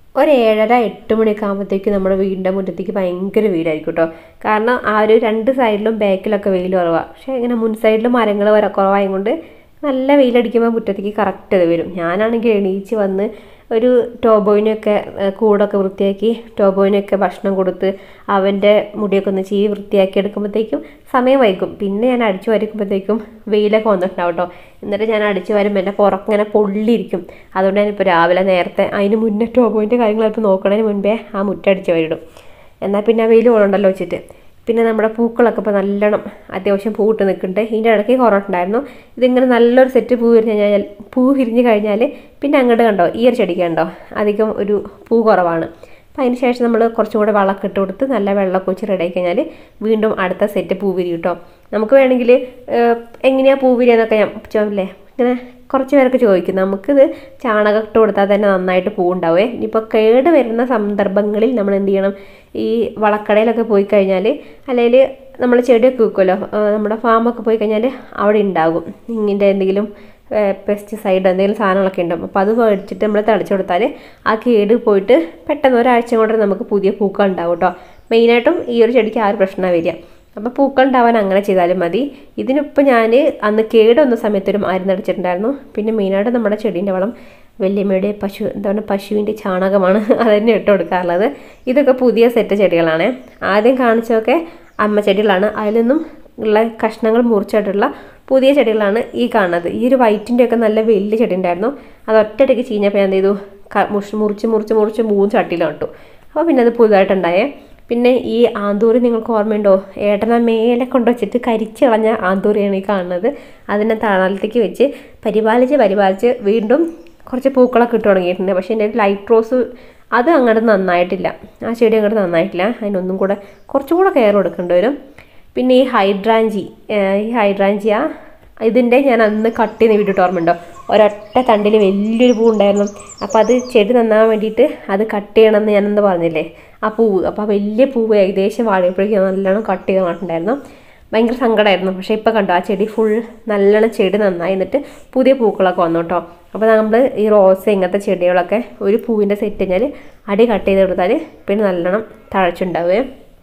ഒരു ഏഴര എട്ട് മണിയൊക്കെ ആകുമ്പോഴത്തേക്കും നമ്മുടെ വീടിൻ്റെ മുറ്റത്തേക്ക് ഭയങ്കര വീടായിരിക്കും കേട്ടോ കാരണം ആ ഒരു രണ്ട് സൈഡിലും ബാക്കിലൊക്കെ വെയിൽ കുറവാണ് പക്ഷേ ഇങ്ങനെ മുൻ സൈഡിൽ മരങ്ങൾ വരെ കുറവായത് കൊണ്ട് നല്ല വെയിലടിക്കുമ്പോൾ മുറ്റത്തേക്ക് കറക്റ്റ് അത് വരും ഞാനാണെങ്കിൽ എണീച്ച് വന്ന് ഒരു ടോബോയിനൊക്കെ ഏഹ്, കൂടൊക്കെ വൃത്തിയാക്കി ടോബോയിനൊക്കെ ഭക്ഷണം കൊടുത്ത് അവൻ്റെ മുടിയൊക്കെ ഒന്ന് ചീ വൃത്തിയാക്കി എടുക്കുമ്പോഴത്തേക്കും സമയം വൈകും പിന്നെ ഞാൻ അടിച്ചു വരയ്ക്കുമ്പോഴത്തേക്കും വെയിലൊക്കെ വന്നിട്ടുണ്ടാവും കേട്ടോ എന്നിട്ട് ഞാൻ അടിച്ചു വരുമ്പോൾ എൻ്റെ പുറക്കിങ്ങനെ പൊള്ളിയിരിക്കും അതുകൊണ്ട് ഞാനിപ്പോൾ രാവിലെ നേരത്തെ അതിന് മുന്നേ ടോബോയിൻ്റെ കാര്യങ്ങളൊക്കെ നോക്കണതിന് മുൻപേ ആ മുറ്റടിച്ച് വരിടും എന്നാൽ പിന്നെ ആ വെയിൽ കൊള്ളണ്ടല്ലോ വെച്ചിട്ട് പിന്നെ നമ്മുടെ പൂക്കളൊക്കെ ഇപ്പോൾ നല്ലോണം അത്യാവശ്യം പൂവിട്ട് നിൽക്കുന്നുണ്ട് ഇതിൻ്റെ ഇടയ്ക്ക് കുറവുണ്ടായിരുന്നു ഇതിങ്ങനെ നല്ലൊരു സെറ്റ് പൂ വിരിഞ്ഞ് കഴിഞ്ഞാൽ പൂ വിരിഞ്ഞ് കഴിഞ്ഞാൽ പിന്നെ അങ്ങോട്ട് കണ്ടോ ഈ ഒരു ചെടിക്ക് കണ്ടോ അധികം ഒരു പൂ കുറവാണ് അപ്പം അതിന് ശേഷം നമ്മൾ കുറച്ചും കൂടെ വളമൊക്കെ ഇട്ട് കൊടുത്ത് നല്ല വെള്ളമൊക്കെ വെച്ച് റെഡി ആയി കഴിഞ്ഞാൽ വീണ്ടും അടുത്ത സെറ്റ് പൂ വിരി കേട്ടോ നമുക്ക് വേണമെങ്കിൽ എങ്ങനെയാണ് പൂ വിരിയെന്നൊക്കെ ഞാൻ ചോദില്ലേ ഇങ്ങനെ കുറച്ച് പേരൊക്കെ ചോദിക്കും നമുക്കിത് ചാണകം ഇട്ട് കൊടുത്താൽ തന്നെ നന്നായിട്ട് പൂ ഉണ്ടാവേ ഇനിയിപ്പോൾ കേട് വരുന്ന സന്ദർഭങ്ങളിൽ നമ്മൾ എന്ത് ചെയ്യണം ഈ വളക്കടയിലൊക്കെ പോയി കഴിഞ്ഞാൽ അല്ലെങ്കിൽ നമ്മൾ ചെടിയൊക്കെ വെക്കുമല്ലോ ആ, നമ്മുടെ ഫാമൊക്കെ പോയി കഴിഞ്ഞാൽ അവിടെ ഉണ്ടാകും ഇങ്ങനെ എന്തെങ്കിലും പെസ്റ്റിസൈഡ് എന്തെങ്കിലും സാധനങ്ങളൊക്കെ ഉണ്ടാവും അപ്പോൾ അത് മേടിച്ചിട്ട് നമ്മൾ തളിച്ചു കൊടുത്താൽ ആ കേട് പോയിട്ട് പെട്ടെന്ന് ഒരാഴ്ച കൊണ്ട് നമുക്ക് പുതിയ പൂക്കൾ ഉണ്ടാവും കേട്ടോ മെയിനായിട്ടും ഈ ഒരു ചെടിക്ക് ആ ഒരു പ്രശ്നമാണ് വരിക അപ്പോൾ പൂക്കൾ ഉണ്ടാവാൻ അങ്ങനെ ചെയ്താലും മതി ഇതിനിപ്പോൾ ഞാൻ അന്ന് കേടുവന്ന സമയത്ത് ഒരു മരുന്ന് അടിച്ചിട്ടുണ്ടായിരുന്നു പിന്നെ മെയിനായിട്ട് നമ്മുടെ ചെടീൻ്റെ വളം വല്യമ്മയുടെ പശു എന്താണ് പശുവിൻ്റെ ചാണകമാണ് അത് തന്നെ ഇട്ട് കൊടുക്കാറുള്ളത് ഇതൊക്കെ പുതിയ സെറ്റ് ചെടികളാണ് ആദ്യം കാണിച്ചതൊക്കെ അമ്മ ചെടികളാണ് അതിൽ നിന്നും ഉള്ള കഷ്ണങ്ങൾ മുറിച്ചിട്ടുള്ള പുതിയ ചെടികളാണ് ഈ കാണുന്നത് ഈ ഒരു വൈറ്റിൻ്റെ ഒക്കെ നല്ല വലിയ ചെടി ഉണ്ടായിരുന്നു അത് ഒറ്റയടിക്ക് ചീഞ്ഞപ്പോൾ ഞാൻ എന്ത് ചെയ്തു ക- മുറിച്ച് മുറിച്ച് മുറിച്ച് മുറിച്ച് മൂന്ന് ചട്ടിയിൽ നട്ടു അപ്പോൾ പിന്നെ അത് പുതുതായിട്ടുണ്ടായേ പിന്നെ ഈ ആന്തൂറി നിങ്ങൾക്ക് ഓർമ്മയുണ്ടോ ഏട്ടന മേലെ കൊണ്ടുവച്ചിട്ട് കരിച്ച് കളഞ്ഞ ആന്തൂറിയാണ് ഈ കാണുന്നത് അതിനെ തണലത്തേക്ക് വെച്ച് പരിപാലിച്ച് പരിപാലിച്ച് വീണ്ടും കുറച്ച് പൂക്കളൊക്കെ ഇട്ട് തുടങ്ങിയിട്ടുണ്ട് പക്ഷേ എൻ്റെ ലൈറ്റ് റോസ് അത് അങ്ങോട്ട് നന്നായിട്ടില്ല ആ ചെടി അങ്ങോട്ട് നന്നായിട്ടില്ല അതിനൊന്നും കൂടെ കുറച്ചും കൂടെ കെയർ കൊടുക്കേണ്ടി വരും പിന്നെ ഈ ഹൈഡ്രാഞ്ചി ഏഹ് ഈ ഹൈഡ്രാഞ്ചിയ ഇതിൻ്റെ ഞാൻ അന്ന് കട്ട് ചെയ്യുന്ന വീഡിയോ ഓർമ്മയുണ്ടോ ഒരൊറ്റ തണ്ടിൽ വലിയൊരു പൂ ഉണ്ടായിരുന്നു അപ്പോൾ അത് ചെടി നന്നാവാൻ വേണ്ടിയിട്ട് അത് കട്ട് ചെയ്യണമെന്ന് ഞാനന്ന് പറഞ്ഞില്ലേ ആ പൂവ് അപ്പോൾ ആ വലിയ പൂവ് ഏകദേശം വാടിയപ്പോഴേക്കും നല്ലോണം കട്ട് ചെയ്ത് നട്ടിട്ടുണ്ടായിരുന്നു ഭയങ്കര സങ്കടമായിരുന്നു പക്ഷേ ഇപ്പോൾ കണ്ടോ ആ ചെടി ഫുൾ നല്ലോണം ചെടി നന്നായി എന്നിട്ട് പുതിയ പൂക്കളൊക്കെ വന്നു കേട്ടോ അപ്പോൾ നമ്മൾ ഈ റോസ് ഇങ്ങനത്തെ ചെടികളൊക്കെ ഒരു പൂവിൻ്റെ സെറ്റ് കഴിഞ്ഞാൽ അടി കട്ട് ചെയ്ത് കൊടുത്താൽ പിന്നെ നല്ലോണം തഴച്ചുണ്ടാവുകയും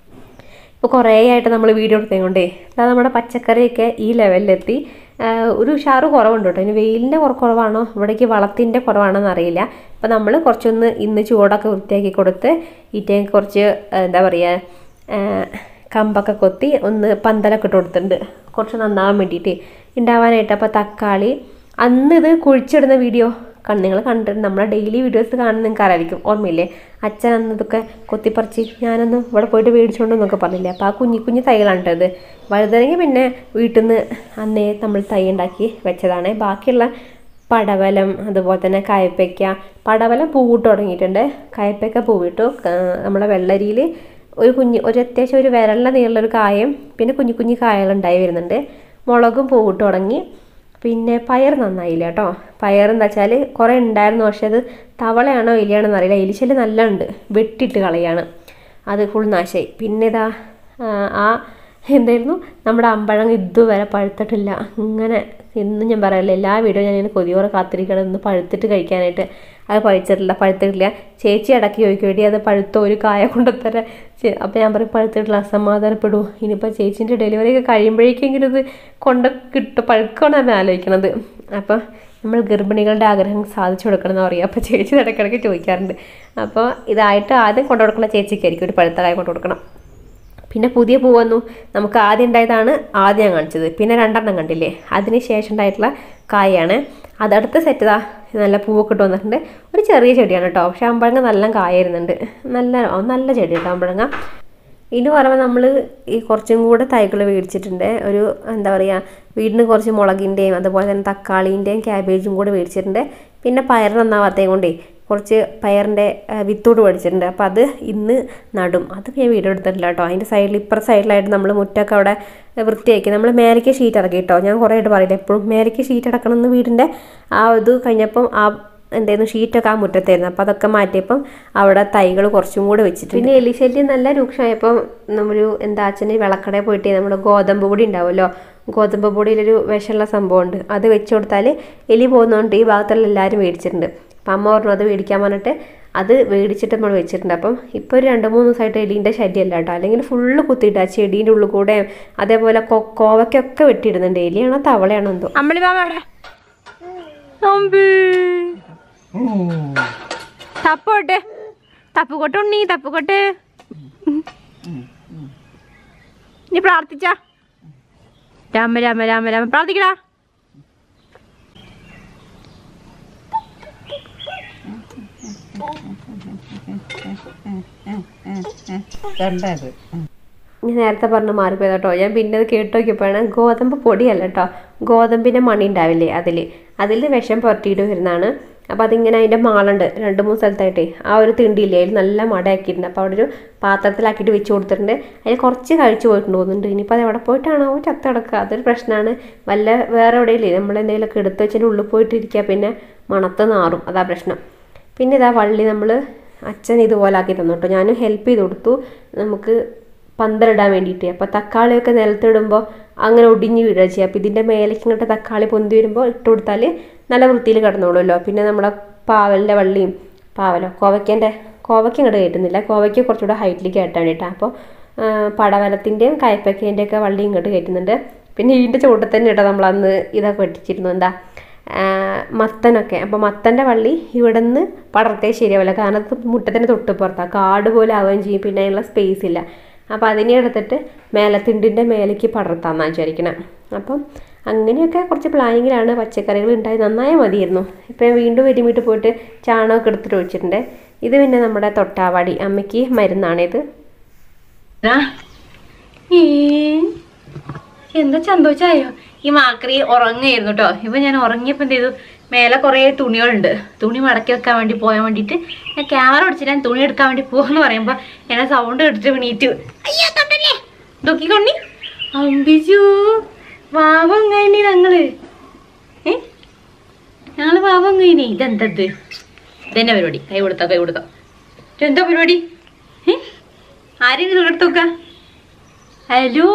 ഇപ്പോൾ കുറേ ആയിട്ട് നമ്മൾ വീഡിയോ എടുത്തതുകൊണ്ടേ അതാ നമ്മുടെ പച്ചക്കറിയൊക്കെ ഈ ലെവലിലെത്തി ആഹ് ഒരു ഉഷാറ് കുറവുണ്ട് കേട്ടോ ഇനി വെയിലിൻ്റെ കുറ കുറവാണോ ഇവിടേക്ക് വളത്തിൻ്റെ കുറവാണോ എന്നറിയില്ല അപ്പോൾ നമ്മൾ കുറച്ചൊന്ന് ഇന്ന് ചൂടൊക്കെ വൃത്തിയാക്കി കൊടുത്ത് ഈറ്റേക്ക് കുറച്ച് ആഹ് എന്താ പറയുക ആഹ് കമ്പൊക്കെ കൊത്തി ഒന്ന് പന്തലൊക്കെ ഇട്ട് കൊടുത്തിട്ടുണ്ട് കുറച്ച് നന്നാവാൻ വേണ്ടിയിട്ട് ഉണ്ടാവാനായിട്ട് അപ്പോൾ തക്കാളി അന്ന് ഇത് കുഴിച്ചിടുന്ന വീഡിയോ കണ്ട് നിങ്ങൾ കണ്ടിട്ടുണ്ട് നമ്മളെ ഡെയിലി വീഡിയോസ് കാണുന്ന നിങ്ങൾക്ക് അറിയായിരിക്കും ഓർമ്മയില്ലേ അച്ഛൻ അന്ന് ഇതൊക്കെ കൊത്തിപ്പറിച്ച് ഞാനന്ന് ഇവിടെ പോയിട്ട് മേടിച്ചോണ്ട് എന്നൊക്കെ പറഞ്ഞില്ലേ അപ്പോൾ ആ കുഞ്ഞു കുഞ്ഞു തൈകളാണ് കേട്ടോ ഇത് വഴുതനങ്ങ പിന്നെ വീട്ടിൽ നിന്ന് അന്നേ നമ്മൾ തൈ ഉണ്ടാക്കി വെച്ചതാണ് ബാക്കിയുള്ള പടവലം അതുപോലെ തന്നെ കയപ്പയ്ക്ക പടവലം പൂവിട്ട് തുടങ്ങിയിട്ടുണ്ട് കയപ്പയ്ക്ക പൂവിട്ടു ക- നമ്മുടെ വെള്ളരിയിൽ ഒരു കുഞ്ഞ് ഒരു അത്യാവശ്യം ഒരു വിരലിൻ്റെ നീളമുള്ളൊരു കായം പിന്നെ കുഞ്ഞു കുഞ്ഞു കായകളുണ്ടായി വരുന്നുണ്ട് മുളകും പൂവിട്ട് തുടങ്ങി പിന്നെ പയർ നന്നായില്ല കേട്ടോ പയർ എന്താ വെച്ചാൽ കുറേ ഉണ്ടായിരുന്നു പക്ഷെ അത് തവളയാണോ എലിയാണോ എന്നറിയില്ല എലിശല് നല്ല ഉണ്ട് വെട്ടിയിട്ട് കളയാണ് അത് ഫുൾ നാശമായി പിന്നെ ഇതാ ആ, ആ എന്തായിരുന്നു നമ്മുടെ അമ്പഴം ഇതുവരെ പഴുത്തിട്ടില്ല ഇങ്ങനെ എന്നും ഞാൻ പറയല്ല എല്ലാ വീഡിയോ ഞാൻ ഇങ്ങനെ കൊതിയോടെ കാത്തിരിക്കണം ഇന്ന് പഴുത്തിട്ട് കഴിക്കാനായിട്ട് അത് പഴുത്തിട്ടില്ല പഴുത്തിട്ടില്ല ചേച്ചി ഇടയ്ക്ക് ചോദിക്കും അത് പഴുത്ത ഒരു കായ കൊണ്ടുത്തരാൻ അപ്പോൾ ഞാൻ പറയും പഴുത്തിട്ടില്ല അസമാധാനപ്പെടൂ ഇനിയിപ്പോൾ ചേച്ചീൻ്റെ ഡെലിവറി ഒക്കെ കഴിയുമ്പോഴേക്കെങ്കിലും ഇത് കൊണ്ട് കിട്ടും പഴുക്കമാണ് ഞാൻ ആലോചിക്കണത് അപ്പോൾ നമ്മൾ ഗർഭിണികളുടെ ആഗ്രഹം സാധിച്ചു കൊടുക്കണം എന്ന് പറയും അപ്പോൾ ചേച്ചി ഇടയ്ക്കിടയ്ക്ക് ചോദിക്കാറുണ്ട് അപ്പോൾ ഇതായിട്ട് ആദ്യം കൊണ്ടു കൊടുക്കുന്ന ചേച്ചിക്കായിരിക്കും ഒരു പഴുത്ത കായ കൊണ്ടു കൊടുക്കണം പിന്നെ പുതിയ പൂ വന്നു നമുക്ക് ആദ്യം ഉണ്ടായതാണ് ആദ്യം ഞാൻ കാണിച്ചത് പിന്നെ രണ്ടെണ്ണം കണ്ടില്ലേ അതിന് ശേഷം ഉണ്ടായിട്ടുള്ള കായാണ് അതടുത്ത സെറ്റ് ഇതാ നല്ല പൂവൊക്കെ ഇട്ട് വന്നിട്ടുണ്ട് ഒരു ചെറിയ ചെടിയാണ് കേട്ടോ പക്ഷെ അമ്പഴങ്ങ നല്ല കായ വരുന്നുണ്ട് നല്ല ഓ, നല്ല ചെടി കേട്ടോ അമ്പഴങ്ങ ഇനി പറയുമ്പോൾ നമ്മൾ ഈ കുറച്ചും കൂടെ തൈകൾ മേടിച്ചിട്ടുണ്ട് ഒരു എന്താ പറയുക വീടിന് കുറച്ച് മുളകിൻ്റെയും അതുപോലെ തന്നെ തക്കാളീൻ്റെയും ക്യാബേജും കൂടെ മേടിച്ചിട്ടുണ്ട് പിന്നെ പയർ നന്നാവാത്തത് കൊണ്ടേ കുറച്ച് പയറിൻ്റെ വിത്തോട് മേടിച്ചിട്ടുണ്ട് അപ്പോൾ അത് ഇന്ന് നടും അത് ഞാൻ വീഡിയോ എടുത്തിട്ടില്ല കേട്ടോ അതിൻ്റെ സൈഡിൽ ഇപ്പുറ സൈഡിലായിട്ട് നമ്മൾ മുറ്റൊക്കെ അവിടെ വൃത്തിയാക്കി നമ്മൾ മേലേക്ക് ഷീറ്റ് ഇറക്കി കേട്ടോ ഞാൻ കുറേ ആയിട്ട് പറയില്ല എപ്പോഴും മേലേക്ക് ഷീറ്റ് ഇറക്കണം എന്ന് വീടിൻ്റെ ആ ഇത് കഴിഞ്ഞപ്പം ആ എന്തായിരുന്നു ഷീറ്റൊക്കെ ആ മുറ്റത്തായിരുന്നു അപ്പോൾ അതൊക്കെ മാറ്റിയപ്പം അവിടെ തൈകൾ കുറച്ചും കൂടെ വെച്ചിട്ടുണ്ട് പിന്നെ എലിശല്യം നല്ല രൂക്ഷമായപ്പോൾ നമ്മളൊരു എന്താ അച്ഛന് വിളക്കടയിൽ പോയിട്ട് നമ്മുടെ ഗോതമ്പ് പൊടി ഉണ്ടാവുമല്ലോ ഗോതമ്പ് പൊടിയിലൊരു വിഷമുള്ള സംഭവമുണ്ട് അത് വെച്ച് കൊടുത്താൽ എലി പോകുന്നതുകൊണ്ട് ഈ ഭാഗത്തുള്ള എല്ലാവരും മേടിച്ചിട്ടുണ്ട് അപ്പം അമ്മ പറഞ്ഞു അത് മേടിക്കാൻ പറഞ്ഞിട്ട് അത് മേടിച്ചിട്ട് നമ്മൾ വെച്ചിട്ടുണ്ട് അപ്പം ഇപ്പോൾ ഒരു രണ്ട് മൂന്ന് ദിവസമായിട്ട് എലീൻ്റെ ശല്യമല്ല കേട്ടോ അല്ലെങ്കിൽ ഫുള്ള് കുത്തിയിട്ട് ആ ചെടീൻ്റെ ഉള്ളിൽ കൂടെ അതേപോലെ കൊ കോവയ്ക്കൊക്കെ വെട്ടിയിടുന്നുണ്ട് എലിയാണോ തവളയാണോ എന്തോ അമ്പളി മാമ എവിടെ അമ്പി തപ്പോട്ടെ തപ്പുകൊട്ടെ ഉണ്ണി തപ്പുകൊട്ടെ നീ പ്രാർത്ഥിച്ച രാമ രാമ രാമ രാമ പ്രാർത്ഥിക്കടാ കണ്ടത് ഞാൻ നേരത്തെ പറഞ്ഞ മാറിപ്പോയത് കേട്ടോ ഞാൻ പിന്നെ അത് കേട്ട് നോക്കിയപ്പോഴാണ് ഗോതമ്പ് പൊടിയല്ല കേട്ടോ ഗോതമ്പിൻ്റെ മണി ഉണ്ടാവില്ലേ അതിൽ അതിൽ വിഷം പുരട്ടിയിട്ട് വരുന്നതാണ് അപ്പോൾ അതിങ്ങനെ അതിൻ്റെ മാളുണ്ട് രണ്ട് മൂന്ന് സ്ഥലത്തായിട്ടേ ആ ഒരു തിണ്ടിയില്ലേ അതിൽ നല്ല മടയാക്കിയിട്ടുണ്ട് അപ്പോൾ അവിടെ ഒരു പാത്രത്തിലാക്കിയിട്ട് വെച്ച് കൊടുത്തിട്ടുണ്ട് അതിൽ കുറച്ച് കഴിച്ചു പോയിട്ടുണ്ട് തോന്നുന്നുണ്ട് ഇനിയിപ്പോൾ അത് എവിടെ പോയിട്ടാണോ ചത്ത കിടക്കുക അതൊരു പ്രശ്നമാണ് വല്ല വേറെ എവിടെയില്ലേ നമ്മൾ എന്തെങ്കിലുമൊക്കെ എടുത്ത് വെച്ചതിൻ്റെ ഉള്ളിൽ പോയിട്ട് ഇരിക്കുക പിന്നെ മണത്ത് നാറും അതാ പ്രശ്നം പിന്നെ ഇതാ വള്ളി നമ്മൾ അച്ഛൻ ഇതുപോലെ ആക്കി തന്നു കേട്ടോ ഞാനും ഹെൽപ്പ് ചെയ്ത് കൊടുത്തു നമുക്ക് പന്തലിടാൻ വേണ്ടിയിട്ട് അപ്പോൾ തക്കാളിയൊക്കെ നിലത്തിടുമ്പോൾ അങ്ങനെ ഒടിഞ്ഞ് വീഴുക ചെയ്യുക അപ്പോൾ ഇതിൻ്റെ മേലേക്ക് ഇങ്ങോട്ട് തക്കാളി പൊന്തി വരുമ്പോൾ ഇട്ട് കൊടുത്താൽ നല്ല വൃത്തിയിൽ കിടന്നോളുമല്ലോ പിന്നെ നമ്മുടെ പാവലിൻ്റെ വള്ളിയും പാവലോ കോവയ്ക്കേൻ്റെ കോവയ്ക്ക് ഇങ്ങോട്ട് കയറ്റുന്നില്ല കോവയ്ക്ക് കുറച്ചുകൂടെ ഹൈറ്റിലേക്ക് കയറ്റാൻ വേണ്ടിയിട്ടാണ് അപ്പോൾ പടവലത്തിൻ്റെയും കയ്പക്കേൻ്റെയും ഒക്കെ വള്ളി ഇങ്ങോട്ട് കയറ്റുന്നുണ്ട് പിന്നെ ഇതിൻ്റെ ചുവട്ടിൽ തന്നെ ഇട്ടാൽ നമ്മൾ അന്ന് ഇതൊക്കെ വെട്ടിച്ചിരുന്നു എന്താ ആ, മത്തനൊക്കെ അപ്പോൾ മത്തൻ്റെ വള്ളി ഇവിടെ നിന്ന് പടർത്തിയാൽ ശരിയാവില്ല കാരണം അത് മുറ്റത്തിന് തൊട്ട് പുറത്താണ് കാട് പോലെ ആവുകയും ചെയ്യും പിന്നെ അതിനുള്ള സ്പേസ് ഇല്ല അപ്പോൾ അതിനെ എടുത്തിട്ട് മേലത്തിണ്ടിൻ്റെ മേലേക്ക് പടർത്താമെന്നാണ് വിചാരിക്കണം അപ്പം അങ്ങനെയൊക്കെ കുറച്ച് പ്ലാനിങ്ങിലാണ് പച്ചക്കറികൾ ഉണ്ടായി നന്നായാൽ മതിയായിരുന്നു ഇപ്പം വീണ്ടും വെരിമീട്ട് പോയിട്ട് ചാണകമൊക്കെ എടുത്തിട്ട് ഒഴിച്ചിട്ടുണ്ട് ഇത് പിന്നെ നമ്മുടെ തൊട്ടാവാടി അമ്മയ്ക്ക് മരുന്നാണിത് എന്താ ചന്തോച്ചായോ ഈ മാക്രി ഉറങ്ങായിരുന്നു കേട്ടോ ഇപ്പൊ ഞാൻ ഉറങ്ങിയപ്പോ എന്ത് ചെയ്തു മേലെ കുറേ തുണികളുണ്ട് തുണി മടക്കി വെക്കാൻ വേണ്ടി പോകാൻ വേണ്ടിയിട്ട് ഞാൻ ക്യാമറ പിടിച്ചിട്ട് ഞാൻ തുണി എടുക്കാൻ വേണ്ടി പോകാന്ന് പറയുമ്പോ എന്നെ സൗണ്ട് കേട്ടിട്ട് വീണീറ്റ് അയ്യോ തൊട്ടല്ലേ നോക്കിക്കൊണ്ണി അമ്പിച്ചു പാവം കഴിഞ്ഞി ഞങ്ങള് ഏ ഞങ്ങള് പാവം കഴിഞ്ഞി ഇതെന്തത് ഇതെന്നെ പരിപാടി കൈ കൊടുത്തോ കൈ കൊടുത്തോ ഇതെന്താ പരിപാടി ഏ ആരെയും എടുത്തോക്ക ഹലോ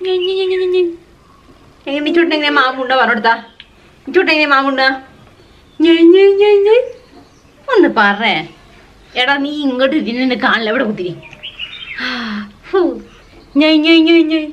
എങ്ങനെ ചുട്ടെങ്ങനെ മാമുണ്ടോ പറഞ്ഞെടുത്താ ചുട്ടെങ്ങനെ മാമുണ്ട ഒന്ന് പറേ എടാ നീ ഇങ്ങോട്ട് ഇതിനെ കാണില്ല എവിടെ കുത്തിരി ഞാൻ ഞാൻ ഞാൻ ഞാൻ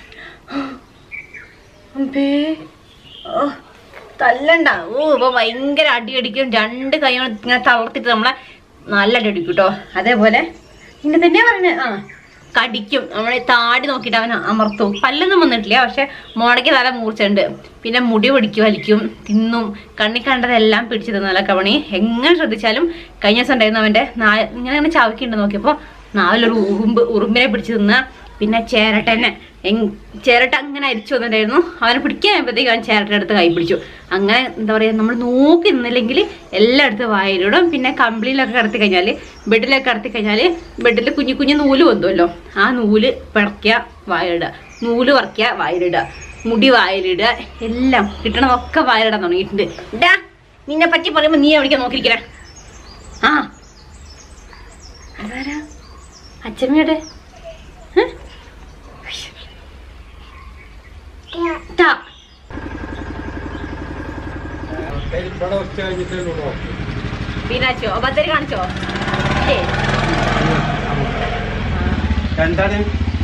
അമ്പേ ഓ തല്ലണ്ട ഓ ഇപ്പൊ ഭയങ്കര അടി അടിക്കും രണ്ട് കൈ കൊണ്ട് ഇങ്ങനെ തളർത്തിട്ട് നമ്മളെ നല്ല അടി അടിക്കും കേട്ടോ അതേപോലെ ഇങ്ങനെ തന്നെയാ പറഞ്ഞത് ആ കടിക്കും നമ്മളെ താടി നോക്കിയിട്ട് അവൻ അമർത്തും പല്ലൊന്നും വന്നിട്ടില്ല പക്ഷെ മോടയ്ക്ക് തല മൂർച്ചുണ്ട് പിന്നെ മുടി പിടിക്കും വലിക്കും തിന്നും കണ്ണി കണ്ടതെല്ലാം പിടിച്ചു തിന്നല്ല കവണി എങ്ങനെ ശ്രദ്ധിച്ചാലും കഴിഞ്ഞ ദിവസം ഉണ്ടായിരുന്നു അവന്റെ നാ ഇങ്ങനെ അങ്ങനെ ചവക്കിണ്ട് നോക്കിയപ്പോ നാവിലൊരു ഉറുമ്പ് ഉറുമ്പിനെ പിടിച്ചു തിന്ന പിന്നെ ചേരട്ടനെ എങ് ചേരട്ട അങ്ങനെ അരിച്ചു വന്നിട്ടായിരുന്നു അവനെ പിടിക്കാൻ ആയപ്പോഴത്തേക്ക് അവൻ ചേരട്ട എടുത്ത് കൈ പിടിച്ചു അങ്ങനെ എന്താ പറയുക നമ്മൾ നോക്കി നിന്നില്ലെങ്കിൽ എല്ലാം എടുത്ത് വായിലിടും പിന്നെ കമ്പിളിയിലൊക്കെ കിടത്തി കഴിഞ്ഞാൽ ബെഡിലൊക്കെ കിടത്തി കഴിഞ്ഞാൽ ബെഡിൽ കുഞ്ഞു കുഞ്ഞു നൂല് വന്നുമല്ലോ ആ നൂല് പിടയ്ക്കുക വായിലിടുക നൂല് പറിക്കുക വായിലിടുക മുടി വായിലിടുക എല്ലാം കിട്ടണതൊക്കെ വായിലിടാൻ തുടങ്ങിയിട്ടുണ്ട് ഇടാ നിന്നെ പറ്റി പറയുമ്പോൾ നീ എവിടേക്കാ നോക്കിയിരിക്കണേ ആ അതാരാ അച്ഛമ്മയുടെ ഏ? ടാ. വീണാച്ചോ ബത്തേരി കാണിച്ചോ ഏ എന്താണ്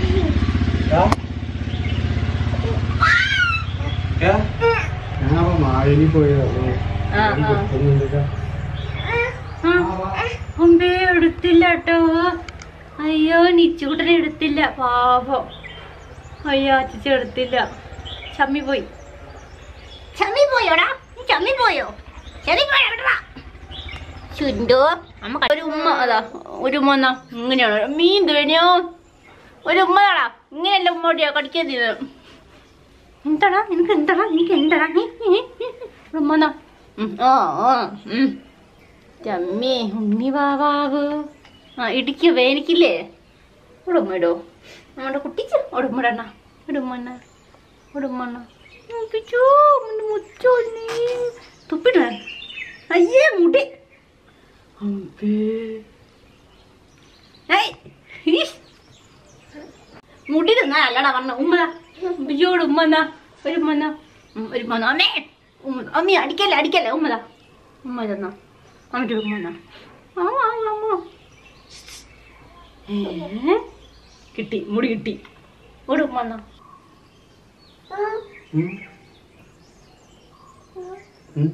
ഞങ്ങൾ മാഴിനി പോയതോ ആ, ആ. അമ്പേ എടുത്തില്ല കേട്ടോ അയ്യോ നിച്ചൂട്ടനെ എടുത്തില്ല പാപം അയ്യോ അച്ഛച്ച എടുത്തില്ല ചമ്മി പോയി ചമ്മി പോയോടാ നീ ചമ്മി പോയോ ചെറിയ പോയോടാ ചുണ്ടോ അമ്മ ക- ഒരു ഉമ്മ അതാ ഒരു ഉമ്മ എന്നാ ഇങ്ങനെയാണ് മീൻ തേണിയോ ഒരു ഉമ്മ താടാ ഇങ്ങനെയല്ല ഉമ്മോട്ടിയാ കടിക്കാൻ ചെയ്തത് എന്താടാ നിനക്ക് എന്താടാ നിനക്ക് എന്താടാ നീ നീ, നീ. ഒരു ഉമ്മ എന്നാ ഉം, ഓ ഓ ഉം ചമ്മി ഉണ്ണി വാവാവ് ആ ഇടിക്ക് വേനിക്കില്ലേ ഉടുമ്മ ഇടോ നമ്മുടെ കുട്ടിച്ച് ഉടുമ്മടണ്ണ ഉടുമ്മണ്ണ ഉടുമ്മണ്ണ മുച്ചോ നീ തുപ്പിട അയ്യേ മുടി അമ്പേ. ഏയ്, ഈശ്. മുടി തിന്നാ അല്ലടാ പറഞ്ഞ ഉമ്മ ബിജോട് ഉമ്മന്നാ ഒരു ഉമ്മന്നാ ഉം, ഒരു ഉമ്മ അമ്മേ ഉമ്മ അമ്മി അടിക്കല്ലേ അടിക്കല്ലേ ഉമ്മതാ ഉമ്മ തന്നാ അമ്മ ഉമ്മ ആ ആ, അമ്മ ഏ? കിട്ടി മുടി കിട്ടി മുടി വന്നോ ഉം. ഉം.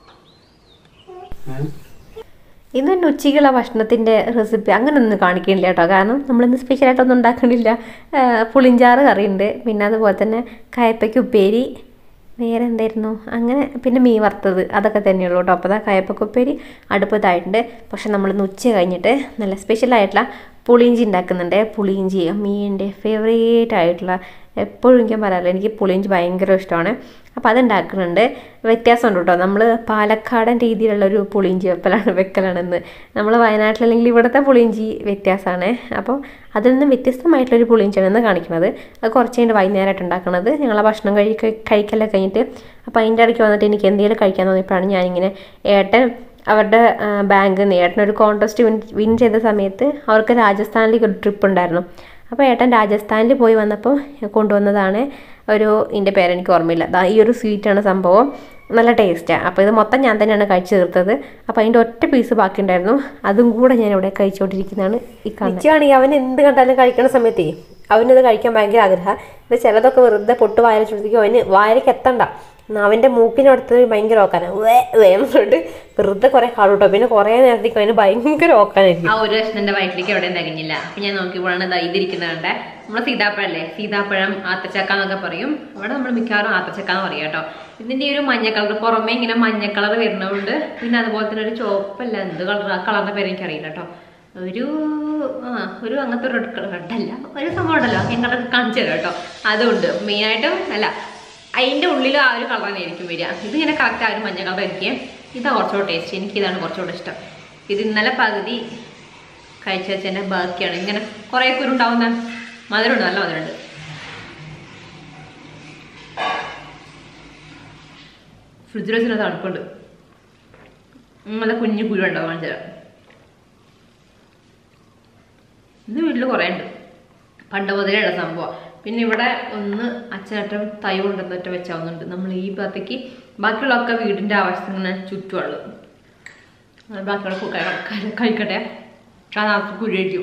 ഏ? ഇന്ന് തന്നെ ഉച്ചയ്ക്കുള്ള ഭക്ഷണത്തിൻ്റെ റെസിപ്പി അങ്ങനെ ഒന്നും കാണിക്കണില്ല കേട്ടോ കാരണം നമ്മളിന്ന് സ്പെഷ്യലായിട്ടൊന്നും ഉണ്ടാക്കണില്ല ആ, പുളിഞ്ചാറ് കറിയുണ്ട് പിന്നെ അതുപോലെ തന്നെ കയപ്പയ്ക്ക് ഉപ്പേരി വേറെ എന്തായിരുന്നു അങ്ങനെ പിന്നെ മീൻ വറുത്തത് അതൊക്കെ തന്നെയുള്ളൂ കേട്ടോ അപ്പോൾ അതാ കയപ്പയ്ക്ക് ഉപ്പേരി അടുപ്പത്തായിട്ടുണ്ട് പക്ഷെ നമ്മളിന്ന് ഉച്ച കഴിഞ്ഞിട്ട് നല്ല സ്പെഷ്യലായിട്ടുള്ള പുളിയിഞ്ചി ഉണ്ടാക്കുന്നുണ്ട് പുളിയിഞ്ചി മീനിൻ്റെ ഫേവറേറ്റ് ആയിട്ടുള്ള എപ്പോഴും എനിക്ക് പറയാറില്ല എനിക്ക് പുളിയിഞ്ചി ഭയങ്കര ഇഷ്ടമാണ് അപ്പോൾ അതുണ്ടാക്കുന്നുണ്ട് വ്യത്യാസമുണ്ട് കേട്ടോ നമ്മൾ പാലക്കാടൻ രീതിയിലുള്ള ഒരു പുളിയിഞ്ചി വെപ്പലാണ് വെക്കലാണെന്ന് നമ്മൾ വയനാട്ടിലല്ലെങ്കിൽ ഇവിടുത്തെ പുളിയിഞ്ചി വ്യത്യാസമാണ് അപ്പോൾ അതിൽ നിന്ന് വ്യത്യസ്തമായിട്ടുള്ളൊരു പുളിയിഞ്ചിയാണ് ഇന്ന് കാണിക്കുന്നത് അത് കുറച്ച് കഴിഞ്ഞ് വൈകുന്നേരമായിട്ട് ഉണ്ടാക്കുന്നത് ഞങ്ങൾ ഭക്ഷണം കഴി കഴിക്കലൊക്കെ കഴിഞ്ഞിട്ട് അപ്പോൾ അതിൻ്റെ ഇടയ്ക്ക് വന്നിട്ട് എനിക്ക് എന്തെങ്കിലും കഴിക്കാൻ തോന്നിയപ്പോഴാണ് ഞാനിങ്ങനെ ഏട്ടൻ അവരുടെ ബാങ്കിൽ നിന്ന് ഏട്ടനൊരു കോൺടെസ്റ്റ് വിൻ വിൻ ചെയ്ത സമയത്ത് അവർക്ക് രാജസ്ഥാനിലേക്ക് ഒരു ട്രിപ്പ് ഉണ്ടായിരുന്നു അപ്പോൾ ഏട്ടൻ രാജസ്ഥാനിൽ പോയി വന്നപ്പോൾ കൊണ്ടുവന്നതാണ് ഒരു ഇതിൻ്റെ പേരെനിക്ക് ഓർമ്മയില്ല ദാ ഈ ഒരു സ്വീറ്റാണ് സംഭവം നല്ല ടേസ്റ്റാണ് അപ്പോൾ ഇത് മൊത്തം ഞാൻ തന്നെയാണ് കഴിച്ചു തീർത്തത് അപ്പോൾ അതിൻ്റെ ഒറ്റ പീസ് ബാക്കി ഉണ്ടായിരുന്നു അതും കൂടെ ഞാൻ ഇവിടെ കഴിച്ചുകൊണ്ടിരിക്കുന്നതാണ് ഈ കാണുന്നത് അവൻ എന്ത് കണ്ടാലും കഴിക്കുന്ന സമയത്തേ അവനിത് കഴിക്കാൻ ഭയങ്കര ആഗ്രഹം ഇത് ചിലതൊക്കെ വെറുതെ പൊട്ട് വായന ചുരുത്തിക്കും അവന് വായനയ്ക്ക് എത്തണ്ട അവൻ്റെ മൂക്കിനടുത്ത് ഭയങ്കര ഓക്കാനാണ് വേ വേന്ന് പറഞ്ഞിട്ട് വെറുതെ കുറേ കാടുട്ടോ പിന്നെ കുറേ നേരത്തേക്ക് അവന് ഭയങ്കര ഓക്കാനായിരിക്കും ആ ഒരു കഷ്ണം എന്റെ വയറ്റിലേക്ക് എവിടെയും തികഞ്ഞില്ല അപ്പൊ ഞാൻ നോക്കിയപ്പോഴാണ് ദാ ഇതിരിക്കുന്നത് കണ്ടേ നമ്മളെ സീതാപ്പഴല്ലേ സീതാപ്പഴം ആത്തച്ചക്ക എന്നൊക്കെ പറയും അവിടെ നമ്മൾ മിക്കവാറും ആത്തച്ചക്ക എന്ന് പറയാം കേട്ടോ ഇതിന്റെ ഈ ഒരു മഞ്ഞ കളർ പുറമെ ഇങ്ങനെ മഞ്ഞ കളർ വരുന്നതുകൊണ്ട് പിന്നെ അതുപോലെ തന്നെ ഒരു ചുവപ്പല്ല എന്ത് കളർ ആ കളറിന്റെ പേര് എനിക്ക് അറിയില്ല കേട്ടോ ഒരു ആ ഒരു അങ്ങനത്തെ ഒരു റെഡ് അല്ല ഒരു സംഭവം ഉണ്ടല്ലോ ഞാൻ കളർ കാണിച്ചു തരാം കേട്ടോ അതുകൊണ്ട് മെയിനായിട്ടും അല്ല അതിൻ്റെ ഉള്ളിൽ ആ ഒരു കളർ തന്നെ ആയിരിക്കും വരിക ഇത് ഇങ്ങനെ കറക്റ്റ് ആ ഒരു മഞ്ഞ കളർ ആയിരിക്കും ഇതാ കുറച്ചുകൂടെ ടേസ്റ്റ് എനിക്ക് ഇതാണ് കുറച്ചുകൂടെ ഇഷ്ടം ഇത് ഇന്നലെ പകുതി കഴിച്ച വെച്ചതിൻ്റെ ബാക്കിയാണ് ഇങ്ങനെ കുറേ കുരുണ്ടാവുന്ന മധുരമുണ്ട് നല്ല മധുരമുണ്ട് ഫ്രിഡ്ജിൽ വെച്ചിട്ട് തണുപ്പുണ്ട് ഉം, നല്ല കുഞ്ഞു കുരു ഉണ്ടാവും കാണിച്ചു തരാം ഇത് വീട്ടിൽ കുറേ ഉണ്ട് പണ്ട് മുതലേ ഉള്ള സംഭവം പിന്നെ ഇവിടെ ഒന്ന് അച്ഛനറ്റം തൈ കൊണ്ടുവന്നിട്ട് വെച്ചാവുന്നുണ്ട് നമ്മൾ ഈ ഭാഗത്തേക്ക് ബാക്കിയുള്ളതൊക്കെ വീടിൻ്റെ ആവശ്യത്തിന് ഇങ്ങനെ ചുറ്റുമുള്ളു അത് ബാക്കിയുള്ള കു- കഴി- കഴി- കഴിക്കട്ടെ കാരണം കുഴിക്കും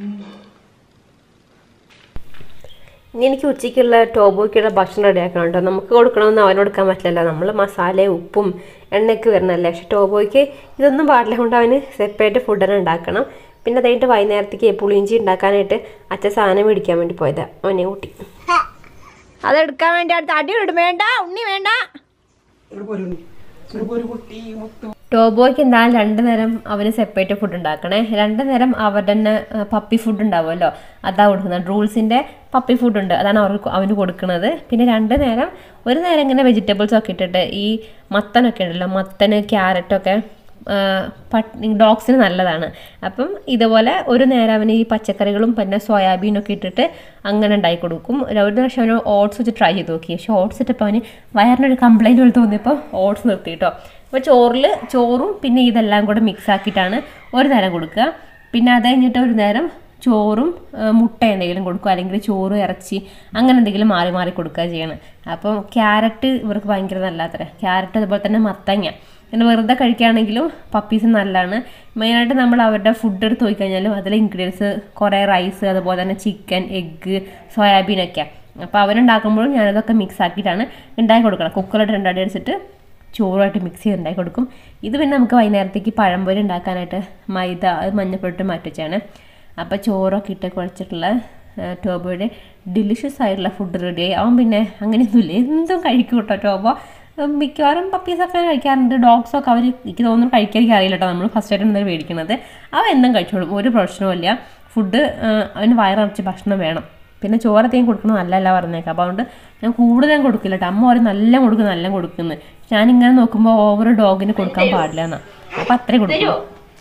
ഇനി എനിക്ക് ഉച്ചയ്ക്കുള്ള ടോബോയ്ക്കുള്ള ഭക്ഷണം റെഡിയാക്കണം കേട്ടോ നമുക്ക് കൊടുക്കണമെന്ന് അവന് കൊടുക്കാൻ പറ്റില്ലല്ലോ നമ്മൾ മസാലയും ഉപ്പും എണ്ണയൊക്കെ വരണല്ലേ പക്ഷെ ടോബോയ്ക്ക് ഇതൊന്നും പാടില്ല കൊണ്ട് അവന് സെപ്പറേറ്റ് ഫുഡ് തന്നെ ഉണ്ടാക്കണം പിന്നെ അതായിട്ട് വൈകുന്നേരത്തേക്ക് പുളിയിഞ്ചി ഉണ്ടാക്കാനായിട്ട് അച്ഛൻ സാധനം മേടിക്കാൻ വേണ്ടി പോയതാ അവനെ കൂട്ടി അതെടുക്കാൻ വേണ്ടി അടുത്ത് അടി ഇടും വേണ്ട ഉണ്ണി വേണ്ട ഒരു പൊരു- ഒരു പൊരു കുട്ടി മുത്തു ടോബോയ്ക്ക് എന്തായാലും രണ്ട് നേരം അവന് സെപ്പറേറ്റ് ഫുഡ് ഉണ്ടാക്കണേ രണ്ട് നേരം അവരുടെ തന്നെ ആ, പപ്പി ഫുഡ് ഉണ്ടാവുമല്ലോ അതാ കൊടുക്കുന്നത് റൂൾസിൻ്റെ പപ്പി ഫുഡ് ഉണ്ട് അതാണ് അവർക്ക് അവന് കൊടുക്കുന്നത് പിന്നെ രണ്ട് നേരം ഒരു നേരം ഇങ്ങനെ വെജിറ്റബിൾസ് ഒക്കെ ഇട്ടിട്ട് ഈ മത്തനൊക്കെ ഉണ്ടല്ലോ മത്തന് ക്യാരറ്റൊക്കെ ഡോഗ്സിന് നല്ലതാണ് അപ്പം ഇതുപോലെ ഒരു നേരം അവന് ഈ പച്ചക്കറികളും പിന്നെ സോയാബീനൊക്കെ ഇട്ടിട്ട് അങ്ങനെ ഉണ്ടാക്കി കൊടുക്കും ഒരു ഒരു പ്രാവശ്യം അവന് ഓട്സ് വെച്ച് ട്രൈ ചെയ്ത് നോക്കി പക്ഷേ ഓട്സ് ഇട്ടപ്പോൾ അവന് വയറിനൊരു കംപ്ലൈൻറ്റ് പോലെ തോന്നിയപ്പോൾ ഓട്സ് നിർത്തി കേട്ടോ അപ്പോൾ ചോറിൽ ചോറും പിന്നെ ഇതെല്ലാം കൂടെ മിക്സ് ആക്കിയിട്ടാണ് ഒരു നേരം കൊടുക്കുക പിന്നെ അത് കഴിഞ്ഞിട്ട് ഒരു നേരം ചോറും ആ, മുട്ട എന്തെങ്കിലും കൊടുക്കുക അല്ലെങ്കിൽ ചോറ് ഇറച്ചി അങ്ങനെ എന്തെങ്കിലും മാറി മാറി കൊടുക്കുക ചെയ്യണം അപ്പം ക്യാരറ്റ് ഇവർക്ക് ഭയങ്കര നല്ലാത്തര ക്യാരറ്റ് അതുപോലെ തന്നെ മത്തങ്ങ പിന്നെ വെറുതെ കഴിക്കുകയാണെങ്കിലും പപ്പീസ് നല്ലതാണ് മെയിനായിട്ട് നമ്മൾ അവരുടെ ഫുഡ് എടുത്ത് പോയി കഴിഞ്ഞാലും അതിലെ ഇൻഗ്രീഡിയൻസ് കുറേ റൈസ് അതുപോലെ തന്നെ ചിക്കൻ എഗ്ഗ് സോയാബീനൊക്കെ അപ്പോൾ അവരുണ്ടാക്കുമ്പോഴും ഞാനതൊക്കെ മിക്സ് ആക്കിയിട്ടാണ് ഉണ്ടാക്കി കൊടുക്കണം കുക്കറിലിട്ട് രണ്ടടി അടിച്ചിട്ട് ചോറുമായിട്ട് മിക്സ് ചെയ്ത് ഉണ്ടാക്കി കൊടുക്കും ഇത് പിന്നെ നമുക്ക് വൈകുന്നേരത്തേക്ക് പഴംപൊരി ഉണ്ടാക്കാനായിട്ട് മൈദ അത് മഞ്ഞപ്പൊട്ട് മാറ്റി വെച്ചാണ് അപ്പോൾ ചോറൊക്കെ ഇട്ട് കുഴച്ചിട്ടുള്ള ടോബോയുടെ ഡിലിഷ്യസ് ആയിട്ടുള്ള ഫുഡ് റെഡിയായി അവൻ പിന്നെ അങ്ങനെയൊന്നുമില്ല എന്തും കഴിക്കും കേട്ടോ ടോബോ ഉം, മിക്കവാറും പപ്പീസൊക്കെ കഴിക്കാറുണ്ട് ഡോഗ്സൊക്കെ അവർ എനിക്ക് തോന്നുന്നു കഴിക്കാൻ എനിക്ക് അറിയില്ല കേട്ടോ നമ്മൾ ഫസ്റ്റ് ആയിട്ട് എന്തായാലും മേടിക്കുന്നത് അവൻ എന്തും കഴിച്ചോളും ഒരു പ്രശ്നവുമില്ല ഫുഡ് അവന് വയറിറച്ച് ഭക്ഷണം വേണം പിന്നെ ചോറത്തേക്കും കൊടുക്കുന്നത് നല്ലല്ല പറഞ്ഞേക്കാം അപ്പോൾ അതുകൊണ്ട് ഞാൻ കൂടുതലും കൊടുക്കില്ല കേട്ടോ അമ്മ പറയും നല്ല കൊടുക്കും നല്ല കൊടുക്കുന്നു ഞാനിങ്ങനെ നോക്കുമ്പോൾ ഓവർ ഡോഗിന് കൊടുക്കാൻ പാടില്ല എന്നാ അപ്പം അത്രേ കൊടുക്കൂ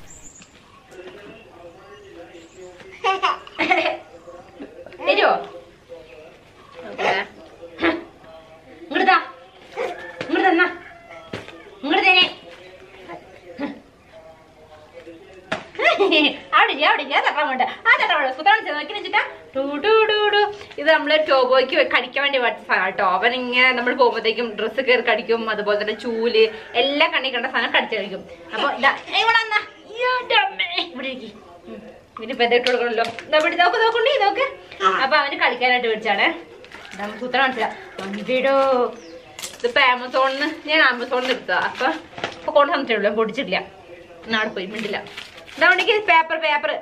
തരുമോ ഇങ്ങോട്ടാ ഇങ്ങോട്ട് തന്നാ ഇങ്ങോട്ട് തന്നെ അവിടെ ഇല്ല, അവിടെ ഇല്ല, ആ തട്ടാൻ വേണ്ട ആ തട്ടാൻ വേണ്ട സുഖമാണ് നോക്കി വെച്ചിട്ടാ ടൂ ടൂ ടൂ ടൂ ഇത് നമ്മള് ടോബോയ്ക്ക് കടിക്കാൻ വേണ്ടി മേടിച്ച സാധനം കേട്ടോ അവൻ ഇങ്ങനെ നമ്മൾ പോകുമ്പോഴത്തേക്കും ഡ്രസ്സ് കയറി കടിക്കും അതുപോലെ തന്നെ ചൂല് എല്ലാം കണ്ണി കണ്ട സാധനം കടിച്ചു കഴിക്കും അപ്പൊ ഇതാ ഏയ് ഇവിടെ വന്നാ. അയ്യോ എൻ്റെ അമ്മേ ഇവിടെ ഇരിക്ക്. ഉം. ഇവനിപ്പോ എന്തൊക്കെ കൊടുക്കണല്ലോ ദാ ഇവിടെ നോക്ക് നോക്കുണ്ടി നോക്ക് അപ്പൊ അവന് കളിക്കാനായിട്ട് മേടിച്ചാണേ നമുക്ക് ഉത്തരം മനസ്സിലാ വീടോ ഇതിപ്പോ ആമസോണിന്ന് ഞാൻ ആമസോണിന്ന് എടുത്തതാ അപ്പൊ ഇപ്പൊ കൊണ്ട് തന്നിട്ടുള്ളൂ പൊടിച്ചിട്ടില്ല നാളെ പോയി മിണ്ടില്ല ഇതാ ഉണ്ടെങ്കിൽ പേപ്പർ പേപ്പർ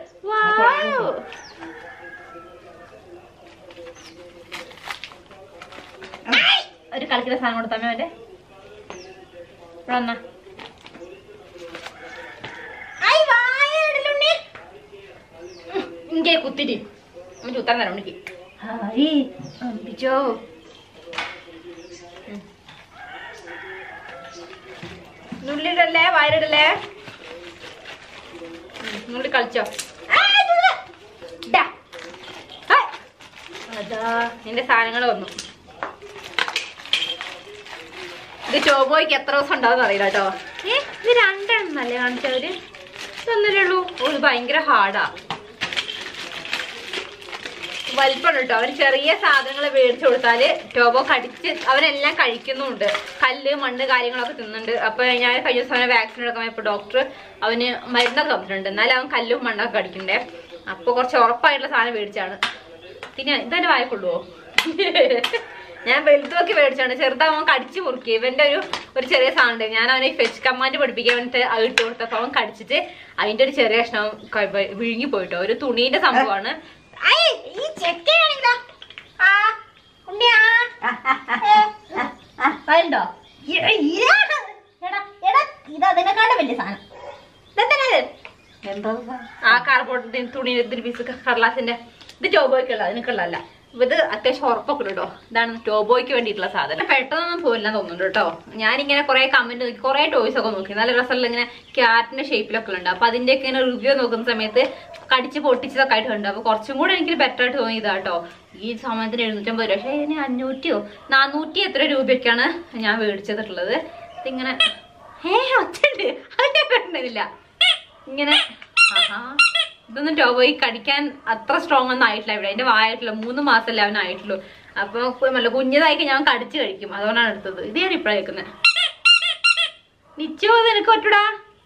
ഒരു കളിക്കുന്ന സാധനം കൊടുത്താൽ അവന്റെ ഇവിടെ വന്നാ ഐ, വായയിടലുണ്ണി. ഉം, ഇங்கே കുത്തിരി അവൻ ചുത്താൻ തരാം ഉണ്ണിക്ക് ഹായ് അമ്പിച്ചോ ഉം. നുള്ളിടല്ലേ വയറിടല്ലേ ഉം, നുള്ളി കളിച്ചോ ആ, നുള്ള്. ഡാ. ഹായ്. അതാ നിന്റെ സാധനങ്ങൾ വന്നു ഇത് ചോബോയ്ക്ക് എത്ര ദിവസം ഉണ്ടാവും അറിയില്ല കേട്ടോ ഏ ഇത് രണ്ടെണ്ണം അല്ലേ കാണിച്ചവര് ഇതൊന്നല്ലേ ഉള്ളൂ ഓ ഇത് ഭയങ്കര ഹാർഡാ വലിപ്പം കേട്ടോ അവന് ചെറിയ സാധനങ്ങൾ മേടിച്ചു കൊടുത്താല് ടോബോ കടിച്ച് അവനെല്ലാം കഴിക്കുന്നുണ്ട് കല്ല് മണ്ണ് കാര്യങ്ങളൊക്കെ തിന്നുന്നുണ്ട് അപ്പൊ ഞാൻ കഴിഞ്ഞ ദിവസം അവനെ വാക്സിൻ എടുക്കാൻ പോയപ്പോ ഡോക്ടർ അവന് മരുന്നൊക്കെ തന്നിട്ടുണ്ട് എന്നാലും അവൻ കല്ലും മണ്ണൊക്കെ കടിക്കണ്ടേ അപ്പൊ കുറച്ച് ഉറപ്പായിട്ടുള്ള സാധനം മേടിച്ചാണ് പിന്നെ ഇതെന്റെ വായക്കൊള്ളുവോ ഞാൻ വലുതൊക്കെ മേടിച്ചാണ് ചെറുതാവുമ്പോൾ കടിച്ചു മുറുക്കി ഇവന്റെ ഒരു ഒരു ചെറിയ സാധനം ഉണ്ട് ഞാൻ അവനെ ഫെച്ച് കമാൻഡ് പഠിപ്പിക്കാൻ വേണ്ടിട്ട് അത് ഇട്ട് കൊടുത്തപ്പോ അവൻ കടിച്ചിട്ട് അതിന്റെ ഒരു ചെറിയ കഷ്ണം ക- വ- വിഴുങ്ങി പോയിട്ടോ ഒരു തുണീന്റെ സംഭവമാണ് ഐ, ഈ ചെക്കയാണെങ്കിലോ ആ ഉണ്ണിയാ വരുണ്ടോ എടാ എടാ ഇത് അതിനെക്കാളും വലിയ സാധനം ഇതെന്താണ് എന്താ ആ കാർബോർഡിന്റെ തുണി ഇതിരി പീസ് കടലാസിന്റെ ഇത് ടോബോയ്ക്കുള്ള അതിനൊക്കെയുള്ളതല്ല ഇത് അത്യാവശ്യം ഉറപ്പൊക്കെ കേട്ടോ ഇതാണ് ടോബോയ്ക്ക് വേണ്ടിയിട്ടുള്ള സാധനം പെട്ടെന്നൊന്നും പോയില്ല തോന്നുന്നുണ്ട് കേട്ടോ ഞാനിങ്ങനെ കുറെ കമന്റ് നോക്കി കുറെ ടോയ്സ് ഒക്കെ നോക്കി നല്ല രസമുള്ള ഇങ്ങനെ ക്യാറ്റിന്റെ ഷേപ്പിലൊക്കെ ഉണ്ട് അപ്പൊ അതിന്റെയൊക്കെ ഇങ്ങനെ റിവ്യൂ നോക്കുന്ന സമയത്ത് കടിച്ച് പൊട്ടിച്ചതൊക്കെ ആയിട്ട് ഉണ്ട് അപ്പൊ കുറച്ചും കൂടെ എനിക്ക് ബെറ്റർ ആയിട്ട് തോന്നി ഇതാട്ടോ ഈ സമയത്തിന് എഴുന്നൂറ്റമ്പത് രൂപ പക്ഷേ ഇതിന് അഞ്ഞൂറ്റിയോ നാനൂറ്റി എത്ര രൂപയ്ക്കാണ് ഞാൻ മേടിച്ചിട്ടുള്ളത് ഇതിങ്ങനെ ഏ ഒച്ചുണ്ട് അത് ഞാൻ കണ്ടില്ല ഇങ്ങനെ ആഹാ. ഇതൊന്നും ടോബോയി കടിക്കാൻ അത്ര സ്ട്രോങ് ഒന്നും ആയിട്ടില്ല ഇവിടെ അതിന്റെ വായിട്ടില്ല മൂന്ന് മാസമല്ലേ അവനായിട്ടുള്ളൂ അപ്പൊ നല്ല കുഞ്ഞതായി ഞാൻ കടിച്ചു കഴിക്കും അതുകൊണ്ടാണ് എടുത്തത് ഇത് ഞാൻ ഇപ്പഴാ കേൾക്കുന്നത് നിച്ചോ ഇത് നിനക്ക് പറ്റൂടാ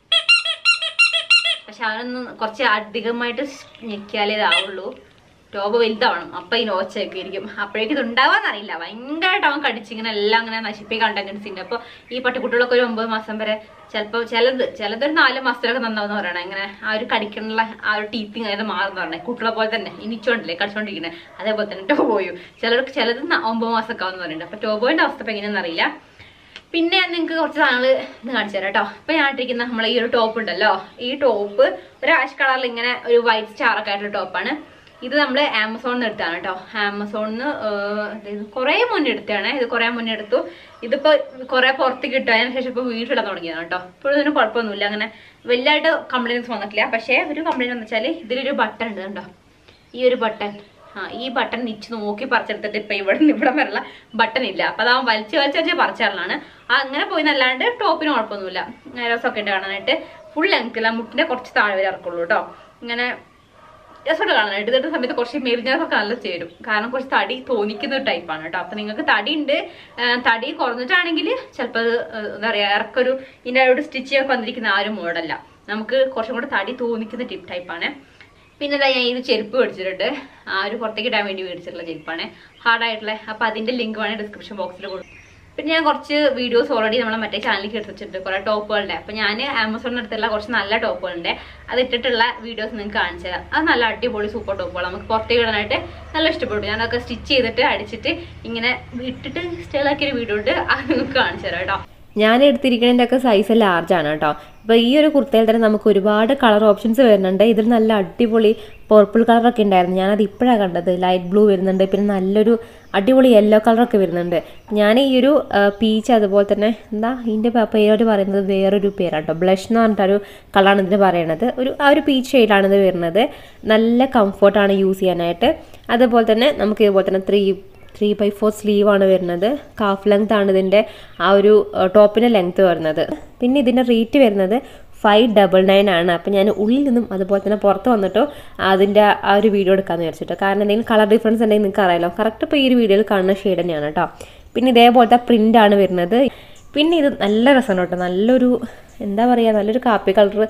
പക്ഷെ അവനൊന്ന് കുറച്ച് അധികമായിട്ട് ഞെക്കിയാലേ ഇതാവുള്ളൂ ടോബ് വലുതാവണം അപ്പൊ ഈ നോച്ചയൊക്കെ ഇരിക്കും അപ്പോഴേക്കും ഇത് ഉണ്ടാവാന്നറിയില്ല ഭയങ്കരമായിട്ട് അവൻ കടിച്ചിങ്ങനെ എല്ലാം അങ്ങനെ നശിപ്പിക്കാൻ ടെൻഡൻസി ഉണ്ട് അപ്പൊ ഈ പട്ടിക്കുട്ടികളൊക്കെ ഒരു ഒമ്പത് മാസം വരെ ചിലപ്പോൾ ചിലത് ചിലതൊരു നാല് മാസത്തിലൊക്കെ നന്നാവുന്ന പറയണേ ഇങ്ങനെ ആ ഒരു കടിക്കാനുള്ള ആ ഒരു ടീത്തിങ് അങ്ങനെ മാറുന്ന പറഞ്ഞേ കുട്ടികളെ പോലെ തന്നെ ഇനിച്ചോണ്ടല്ലേ കടിച്ചോണ്ടിരിക്കുന്നത് അതേപോലെ തന്നെ ടോബോയും ചിലർക്ക് ചിലത് ന- ഒമ്പത് മാസമൊക്കെ ആവുന്ന പറയുന്നുണ്ട് അപ്പൊ ടോബോയുടെ അവസ്ഥ ഇപ്പൊ എങ്ങനെയാണെന്ന് അറിയില്ല പിന്നെ ഞാൻ നിങ്ങൾക്ക് കുറച്ച് സാധനങ്ങൾ ഇത് കാണിച്ചു തരാം കേട്ടോ ഇപ്പൊ ഞാൻ ഇട്ടിരിക്കുന്ന നമ്മളെ ഈ ഒരു ടോപ്പ് ഉണ്ടല്ലോ ഈ ടോപ്പ് ഒരു ആഷ് കളറിൽ ഇങ്ങനെ ഒരു വൈറ്റ് സ്റ്റാർ ഒക്കെ ആയിട്ടുള്ള ടോപ്പാണ് ഇത് നമ്മൾ ആമസോണിൽ നിന്ന് എടുത്താണ് കേട്ടോ ആമസോണിൽ നിന്ന് കുറേ മുന്നേ എടുത്തതാണ് ഇത് കുറേ മുന്നേ എടുത്തു ഇതിപ്പോ കുറേ പുറത്തേക്ക് ഇട്ടു അതിന് ശേഷം ഇപ്പോൾ വീട്ടിലിടാൻ തുടങ്ങിയതാണ് കേട്ടോ ഇപ്പോഴും ഇതിന് കുഴപ്പമൊന്നുമില്ല അങ്ങനെ വലിയതായിട്ട് കംപ്ലൈൻസ് വന്നിട്ടില്ല പക്ഷേ ഒരു കംപ്ലൈൻറ്റ് എന്ന് വെച്ചാൽ ഇതിലൊരു ബട്ടൺ ഉണ്ട് കണ്ടോ ഈ ഒരു ബട്ടൺ ആ ഈ ബട്ടൺ നിച്ച് നോക്കി പറിച്ചെടുത്തിട്ട് ഇപ്പൊ ഇവിടെ നിന്ന് ഇവിടെ വരെയുള്ള ബട്ടൺ ഇല്ല അപ്പൊ അതാവും വലിച്ചു വലിച്ചു വലിച്ച് പറിച്ചാലാണ് ആ അങ്ങനെ പോയി നല്ലാണ്ട് ടോപ്പിന് കുഴപ്പമൊന്നുമില്ല രസമൊക്കെ ഉണ്ട് കാണാനായിട്ട് ഫുൾ ലെങ്ത്തില്ല മുട്ടിന്റെ കുറച്ച് താഴെ വരെ ഇറക്കുള്ളൂ കേട്ടോ ഇങ്ങനെ രസമുണ്ട് കാണാനായിട്ട് ഇതിന്റെ സമയത്ത് കുറച്ച് മെരിഞ്ഞാസൊക്കെ നല്ല ചേരും കാരണം കുറച്ച് തടി തോന്നിക്കുന്ന ഒരു ടൈപ്പാണ് കേട്ടോ അപ്പൊ നിങ്ങൾക്ക് തടി ഉണ്ട് ആ, തടി കുറഞ്ഞിട്ടാണെങ്കിൽ ചിലപ്പോൾ അത് ആ, എന്താ പറയാ ഇറക്കൊരു ഇതിന്റെ ഒരു സ്റ്റിച്ച് ഒക്കെ വന്നിരിക്കുന്ന ആ ഒരു മോഡല്ല നമുക്ക് കുറച്ചും കൂടെ തടി തോന്നിക്കുന്ന ടിപ്പ് ടൈപ്പാണ് പിന്നെ ഇതാ ഞാൻ ഇത് ചെരുപ്പ് മേടിച്ചിട്ടുണ്ട് ആ ഒരു പുറത്തേക്ക് ഇടാൻ വേണ്ടി മേടിച്ചിട്ടുള്ള ചെരുപ്പാണ് ഹാർഡായിട്ടുള്ള അപ്പൊ അതിന്റെ ലിങ്ക് വേണേൽ ഡിസ്ക്രിപ്ഷൻ ബോക്സിൽ കൊടുക്കും പിന്നെ ഞാൻ കുറച്ച് വീഡിയോസ് ഓൾറെഡി നമ്മളെ മറ്റേ ചാനലിലേക്ക് എടുത്ത് വെച്ചിട്ടുണ്ട് കുറെ ടോപ്പുകളുടെ അപ്പൊ ഞാൻ ആമസോണിൽ എടുത്തുള്ള കുറച്ച് നല്ല ടോപ്പുകളുണ്ട് അത് ഇട്ടിട്ടുള്ള വീഡിയോസ് നിങ്ങൾക്ക് കാണിച്ചു തരാം അത് നല്ല അടിപൊളി സൂപ്പർ ടോപ്പുകൾ നമുക്ക് പുറത്തേക്ക് ഇടാനായിട്ട് നല്ല ഇഷ്ടപ്പെട്ടു ഞാനതൊക്കെ സ്റ്റിച്ച് ചെയ്തിട്ട് അടിച്ചിട്ട് ഇങ്ങനെ ഇട്ടിട്ട് സ്റ്റൈലാക്കിയൊരു വീഡിയോ ഉണ്ട് അത് നിങ്ങൾക്ക് കാണിച്ചു തരാം കേട്ടോ ഞാൻ എടുത്തിരിക്കുന്നതിൻ്റെ ഒക്കെ സൈസ് ലാർജ് ആണ് കേട്ടോ അപ്പോൾ ഈ ഒരു കുർത്തയിൽ തന്നെ നമുക്ക് ഒരുപാട് കളർ ഓപ്ഷൻസ് വരുന്നുണ്ട് ഇതിൽ നല്ല അടിപൊളി പർപ്പിൾ കളറൊക്കെ ഉണ്ടായിരുന്നു ഞാനത് ഇപ്പോഴാണ് കണ്ടത് ലൈറ്റ് ബ്ലൂ വരുന്നുണ്ട് പിന്നെ നല്ലൊരു അടിപൊളി യെല്ലോ കളറൊക്കെ വരുന്നുണ്ട് ഞാൻ ഈ ഒരു പീച്ച് അതുപോലെ തന്നെ എന്താ ഇതിൻ്റെ പേര് പറയുന്നത് വേറൊരു പേരാണ് കേട്ടോ ബ്ലഷ് എന്ന് പറഞ്ഞിട്ടൊരു കളറാണ് ഇതിന് പറയണത് ഒരു ആ ഒരു പീച്ച് ഷെയ്ഡാണ് ഇത് വരുന്നത് നല്ല കംഫർട്ടാണ് യൂസ് ചെയ്യാനായിട്ട് അതുപോലെ തന്നെ നമുക്ക് ഇതുപോലെ തന്നെ three three by four sleeve ആണ് വരുന്നത് കാഫ് ലെങ്ത് ആണ് ഇതിൻ്റെ ആ ഒരു ടോപ്പിൻ്റെ ലെങ്ത് വരുന്നത് പിന്നെ ഇതിൻ്റെ റേറ്റ് വരുന്നത് ഫൈവ് ഡബിൾ നയൻ ആണ് അപ്പം ഞാൻ ഉള്ളിൽ നിന്നും അതുപോലെ തന്നെ പുറത്ത് വന്നിട്ടോ അതിൻ്റെ ആ ഒരു വീഡിയോ എടുക്കാമെന്ന് വിചാരിച്ചിട്ടോ കാരണം എന്തെങ്കിലും കളർ ഡിഫറൻസ് ഉണ്ടെങ്കിൽ നിങ്ങൾക്ക് അറിയാലോ കറക്റ്റ് ഇപ്പോൾ ഈ ഒരു വീഡിയോയിൽ കാണുന്ന ഷെയ്ഡ് തന്നെയാണ് കേട്ടോ പിന്നെ ഇതേപോലത്തെ പ്രിൻ്റ് ആണ് വരുന്നത് പിന്നെ ഇത് നല്ല രസമാണ് കേട്ടോ നല്ലൊരു എന്താ പറയുക നല്ലൊരു കാപ്പി കളർ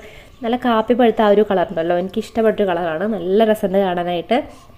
നല്ല കാപ്പി പഴുത്ത ആ ഒരു കളർ ഉണ്ടല്ലോ എനിക്ക് ഇഷ്ടപ്പെട്ടൊരു കളറാണ് നല്ല രസമുണ്ട് കാണാനായിട്ട്